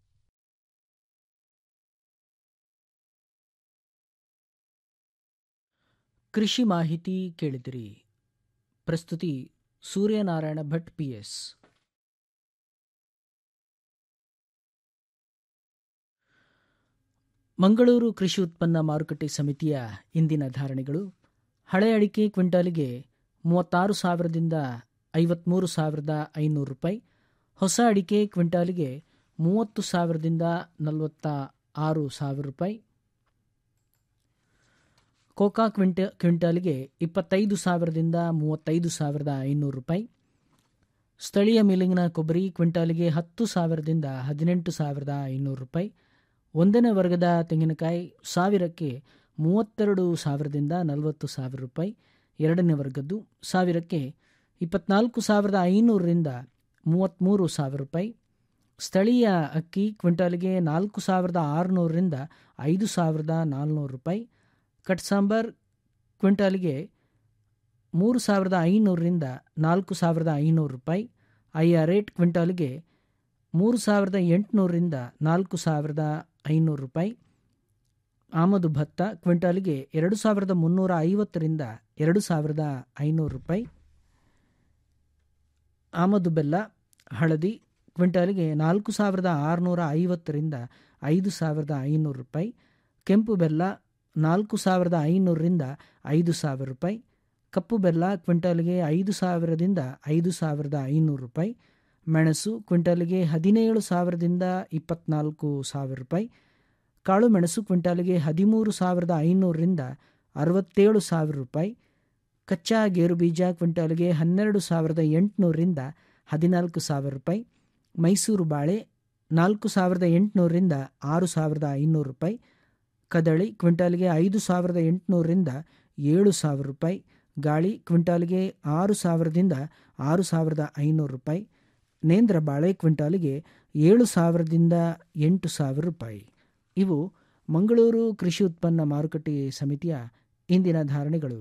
ಕೃಷಿ ಮಾಹಿತಿ ಕೇಳಿದಿರಿ ಪ್ರಸ್ತುತಿ ಸೂರ್ಯನಾರಾಯಣ ಭಟ್ ಪಿಎಸ್ ಮಂಗಳೂರು ಕೃಷಿ ಉತ್ಪನ್ನ ಮಾರುಕಟ್ಟೆ ಸಮಿತಿಯ ಇಂದಿನ ಧಾರಣೆಗಳು ಹಳೆ ಅಡಿಕೆ ಕ್ವಿಂಟಾಲಿಗೆ ಮೂವತ್ತಾರು ಸಾವಿರದಿಂದ ಐವತ್ತ್ಮೂರು ಸಾವಿರದ ಐನೂರು ರೂಪಾಯಿ ಹೊಸ ಅಡಿಕೆ ಕ್ವಿಂಟಾಲಿಗೆ ಮೂವತ್ತು ಸಾವಿರದಿಂದ ನಲವತ್ತ ಆರು ಸಾವಿರ ರೂಪಾಯಿ ಕೋಕಾ ಕ್ವಿಂಟ ಕ್ವಿಂಟಾಲಿಗೆ ಇಪ್ಪತ್ತೈದು ಸಾವಿರದಿಂದ ಮೂವತ್ತೈದು ಸಾವಿರದ ಐನೂರು ರೂಪಾಯಿ ಸ್ಥಳೀಯ ಮಿಲ್ಲಿಂಗ್ನ ಕೊಬ್ಬರಿ ಕ್ವಿಂಟಾಲಿಗೆ ಹತ್ತು ಸಾವಿರದಿಂದ ಹದಿನೆಂಟು ಸಾವಿರದ ಐನೂರು ರೂಪಾಯಿ ಒಂದನೇ ವರ್ಗದ ತೆಂಗಿನಕಾಯಿ ಸಾವಿರಕ್ಕೆ ಮೂವತ್ತೆರಡು ಸಾವಿರದಿಂದ ನಲವತ್ತು ಸಾವಿರ ರೂಪಾಯಿ ಎರಡನೇ ವರ್ಗದ್ದು ಸಾವಿರಕ್ಕೆ ಇಪ್ಪತ್ನಾಲ್ಕು ಸಾವಿರದ ಐನೂರರಿಂದ ಮೂವತ್ತ್ಮೂರು ಸಾವಿರ ರೂಪಾಯಿ ಸ್ಥಳೀಯ ಅಕ್ಕಿ ಕ್ವಿಂಟಾಲಿಗೆ ನಾಲ್ಕು ಸಾವಿರದ ಆರುನೂರರಿಂದ ಐದು ಸಾವಿರದ ನಾಲ್ನೂರು ರೂಪಾಯಿ ಕಟ್ ಸಾಂಬಾರ್ ಕ್ವಿಂಟಾಲಿಗೆ ಮೂರು ಸಾವಿರದ ಐನೂರರಿಂದ ನಾಲ್ಕು ಸಾವಿರದ ಐನೂರು ರೂಪಾಯಿ ಐಯ ರೇಟ್ ಕ್ವಿಂಟಾಲಿಗೆ ಮೂರು ಸಾವಿರದ ಎಂಟುನೂರರಿಂದ ನಾಲ್ಕು ಸಾವಿರದ ಐನೂರು ರೂಪಾಯಿ ಆಮದು ಭತ್ತ ಕ್ವಿಂಟಾಲಿಗೆ ಎರಡು ಸಾವಿರದ ಮುನ್ನೂರ ಐವತ್ತರಿಂದ ಎರಡು ಸಾವಿರದ ಐನೂರು ರೂಪಾಯಿ ಆಮದು ಬೆಲ್ಲ ಹಳದಿ ಕ್ವಿಂಟಾಲಿಗೆ ನಾಲ್ಕು ಸಾವಿರದ ಆರುನೂರ ಐವತ್ತರಿಂದ ಐದು ಸಾವಿರದ ಐನೂರು ರೂಪಾಯಿ ಕೆಂಪು ಬೆಲ್ಲ ನಾಲ್ಕು ಸಾವಿರದ ಐನೂರರಿಂದ ಐದು ಸಾವಿರ ರೂಪಾಯಿ ಕಪ್ಪು ಬೆಲ್ಲ ಕ್ವಿಂಟಾಲಿಗೆ ಐದು ಸಾವಿರದಿಂದ ಐದು ಸಾವಿರದ ಐನೂರು ರೂಪಾಯಿ ಮೆಣಸು ಕ್ವಿಂಟಾಲಿಗೆ ಹದಿನೇಳು ಸಾವಿರದಿಂದ ಇಪ್ಪತ್ನಾಲ್ಕು ಸಾವಿರ ರೂಪಾಯಿ ಕಾಳು ಮೆಣಸು ಕ್ವಿಂಟಾಲಿಗೆ ಹದಿಮೂರು ಸಾವಿರದ ಐನೂರರಿಂದ ಅರವತ್ತೇಳು ಸಾವಿರ ರೂಪಾಯಿ ಕಚ್ಚಾ ಗೇರು ಬೀಜ ಕ್ವಿಂಟಾಲಿಗೆ ಹನ್ನೆರಡು ಸಾವಿರದ ಎಂಟುನೂರರಿಂದ ಹದಿನಾಲ್ಕು ಸಾವಿರ ರೂಪಾಯಿ ಮೈಸೂರು ಬಾಳೆ ನಾಲ್ಕು ಸಾವಿರದ ಎಂಟುನೂರರಿಂದ ಆರು ಸಾವಿರದ ಐನೂರು ರೂಪಾಯಿ ಕದಳಿ ಕ್ವಿಂಟಾಲಿಗೆ ಐದು ಸಾವಿರದ ಎಂಟುನೂರರಿಂದ ಏಳು ಸಾವಿರ ರೂಪಾಯಿ ಗಾಳಿ ಕ್ವಿಂಟಾಲಿಗೆ ಆರು ಸಾವಿರದಿಂದ ಆರು ಸಾವಿರದ ಐನೂರು ರೂಪಾಯಿ ನೇಂದ್ರ ಬಾಳೆ ಕ್ವಿಂಟಾಲಿಗೆ ಏಳು ಸಾವಿರದಿಂದ ಎಂಟು ಸಾವಿರ ರೂಪಾಯಿ ಇವು ಮಂಗಳೂರು ಕೃಷಿ ಉತ್ಪನ್ನ ಮಾರುಕಟ್ಟೆ ಸಮಿತಿಯ ಇಂದಿನ ಧಾರಣೆಗಳು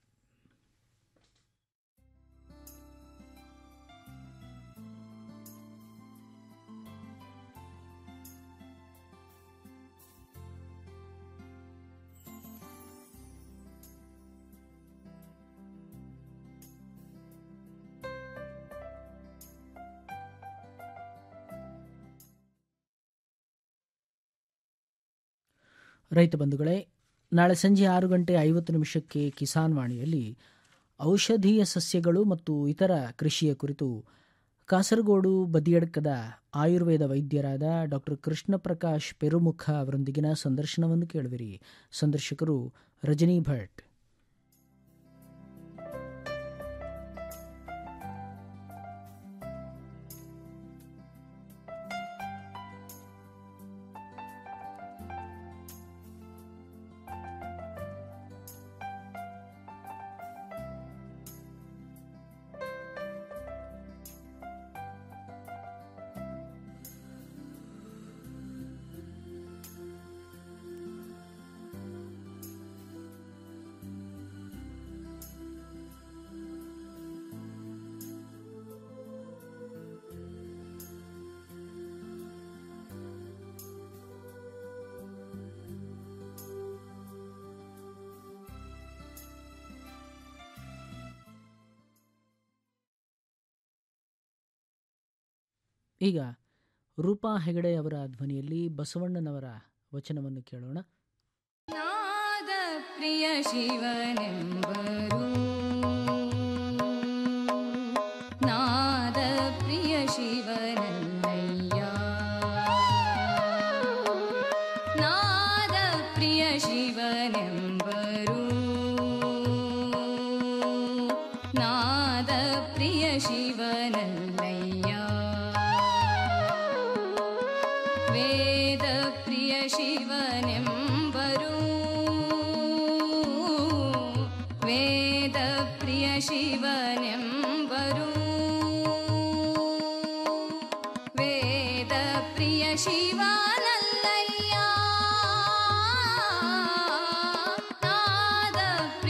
ರೈತ ಬಂಧುಗಳೇ ನಾಳೆ ಸಂಜೆ ಆರು ಗಂಟೆ ಐವತ್ತು ನಿಮಿಷಕ್ಕೆ ಕಿಸಾನ್ ವಾಣಿಯಲ್ಲಿ ಔಷಧೀಯ ಸಸ್ಯಗಳು ಮತ್ತು ಇತರ ಕೃಷಿಯ ಕುರಿತು ಕಾಸರಗೋಡು ಬದಿಯಡ್ಕದ ಆಯುರ್ವೇದ ವೈದ್ಯರಾದ ಡಾಕ್ಟರ್ ಕೃಷ್ಣ ಪ್ರಕಾಶ್ ಪೆರುಮುಖ ಅವರೊಂದಿಗಿನ ಸಂದರ್ಶನವನ್ನು ಕೇಳುವಿರಿ ಸಂದರ್ಶಕರು ರಜನಿ ಭಟ್ ಈಗ ರೂಪಾ ಹೆಗಡೆ ಅವರ ಧ್ವನಿಯಲ್ಲಿ ಬಸವಣ್ಣನವರ ವಚನವನ್ನು ಕೇಳೋಣ ನಾದ ಪ್ರಿಯ ಶಿವನೆಂಬರು ನಾದ ಪ್ರಿಯ ಶಿವನಲ್ಲಯ್ಯ ನಾದ ಪ್ರಿಯ ಶಿವನೆಂಬರು ನಾದ ಪ್ರಿಯ ಶಿವನಲ್ಲಯ್ಯ ವೇದ ಪ್ರಿಯ ಶಿವನೆಂಬರು ವೇದ ಪ್ರಿಯ ಶಿವನೆಂಬರು ವೇದ ಪ್ರಿಯ ಶಿವನ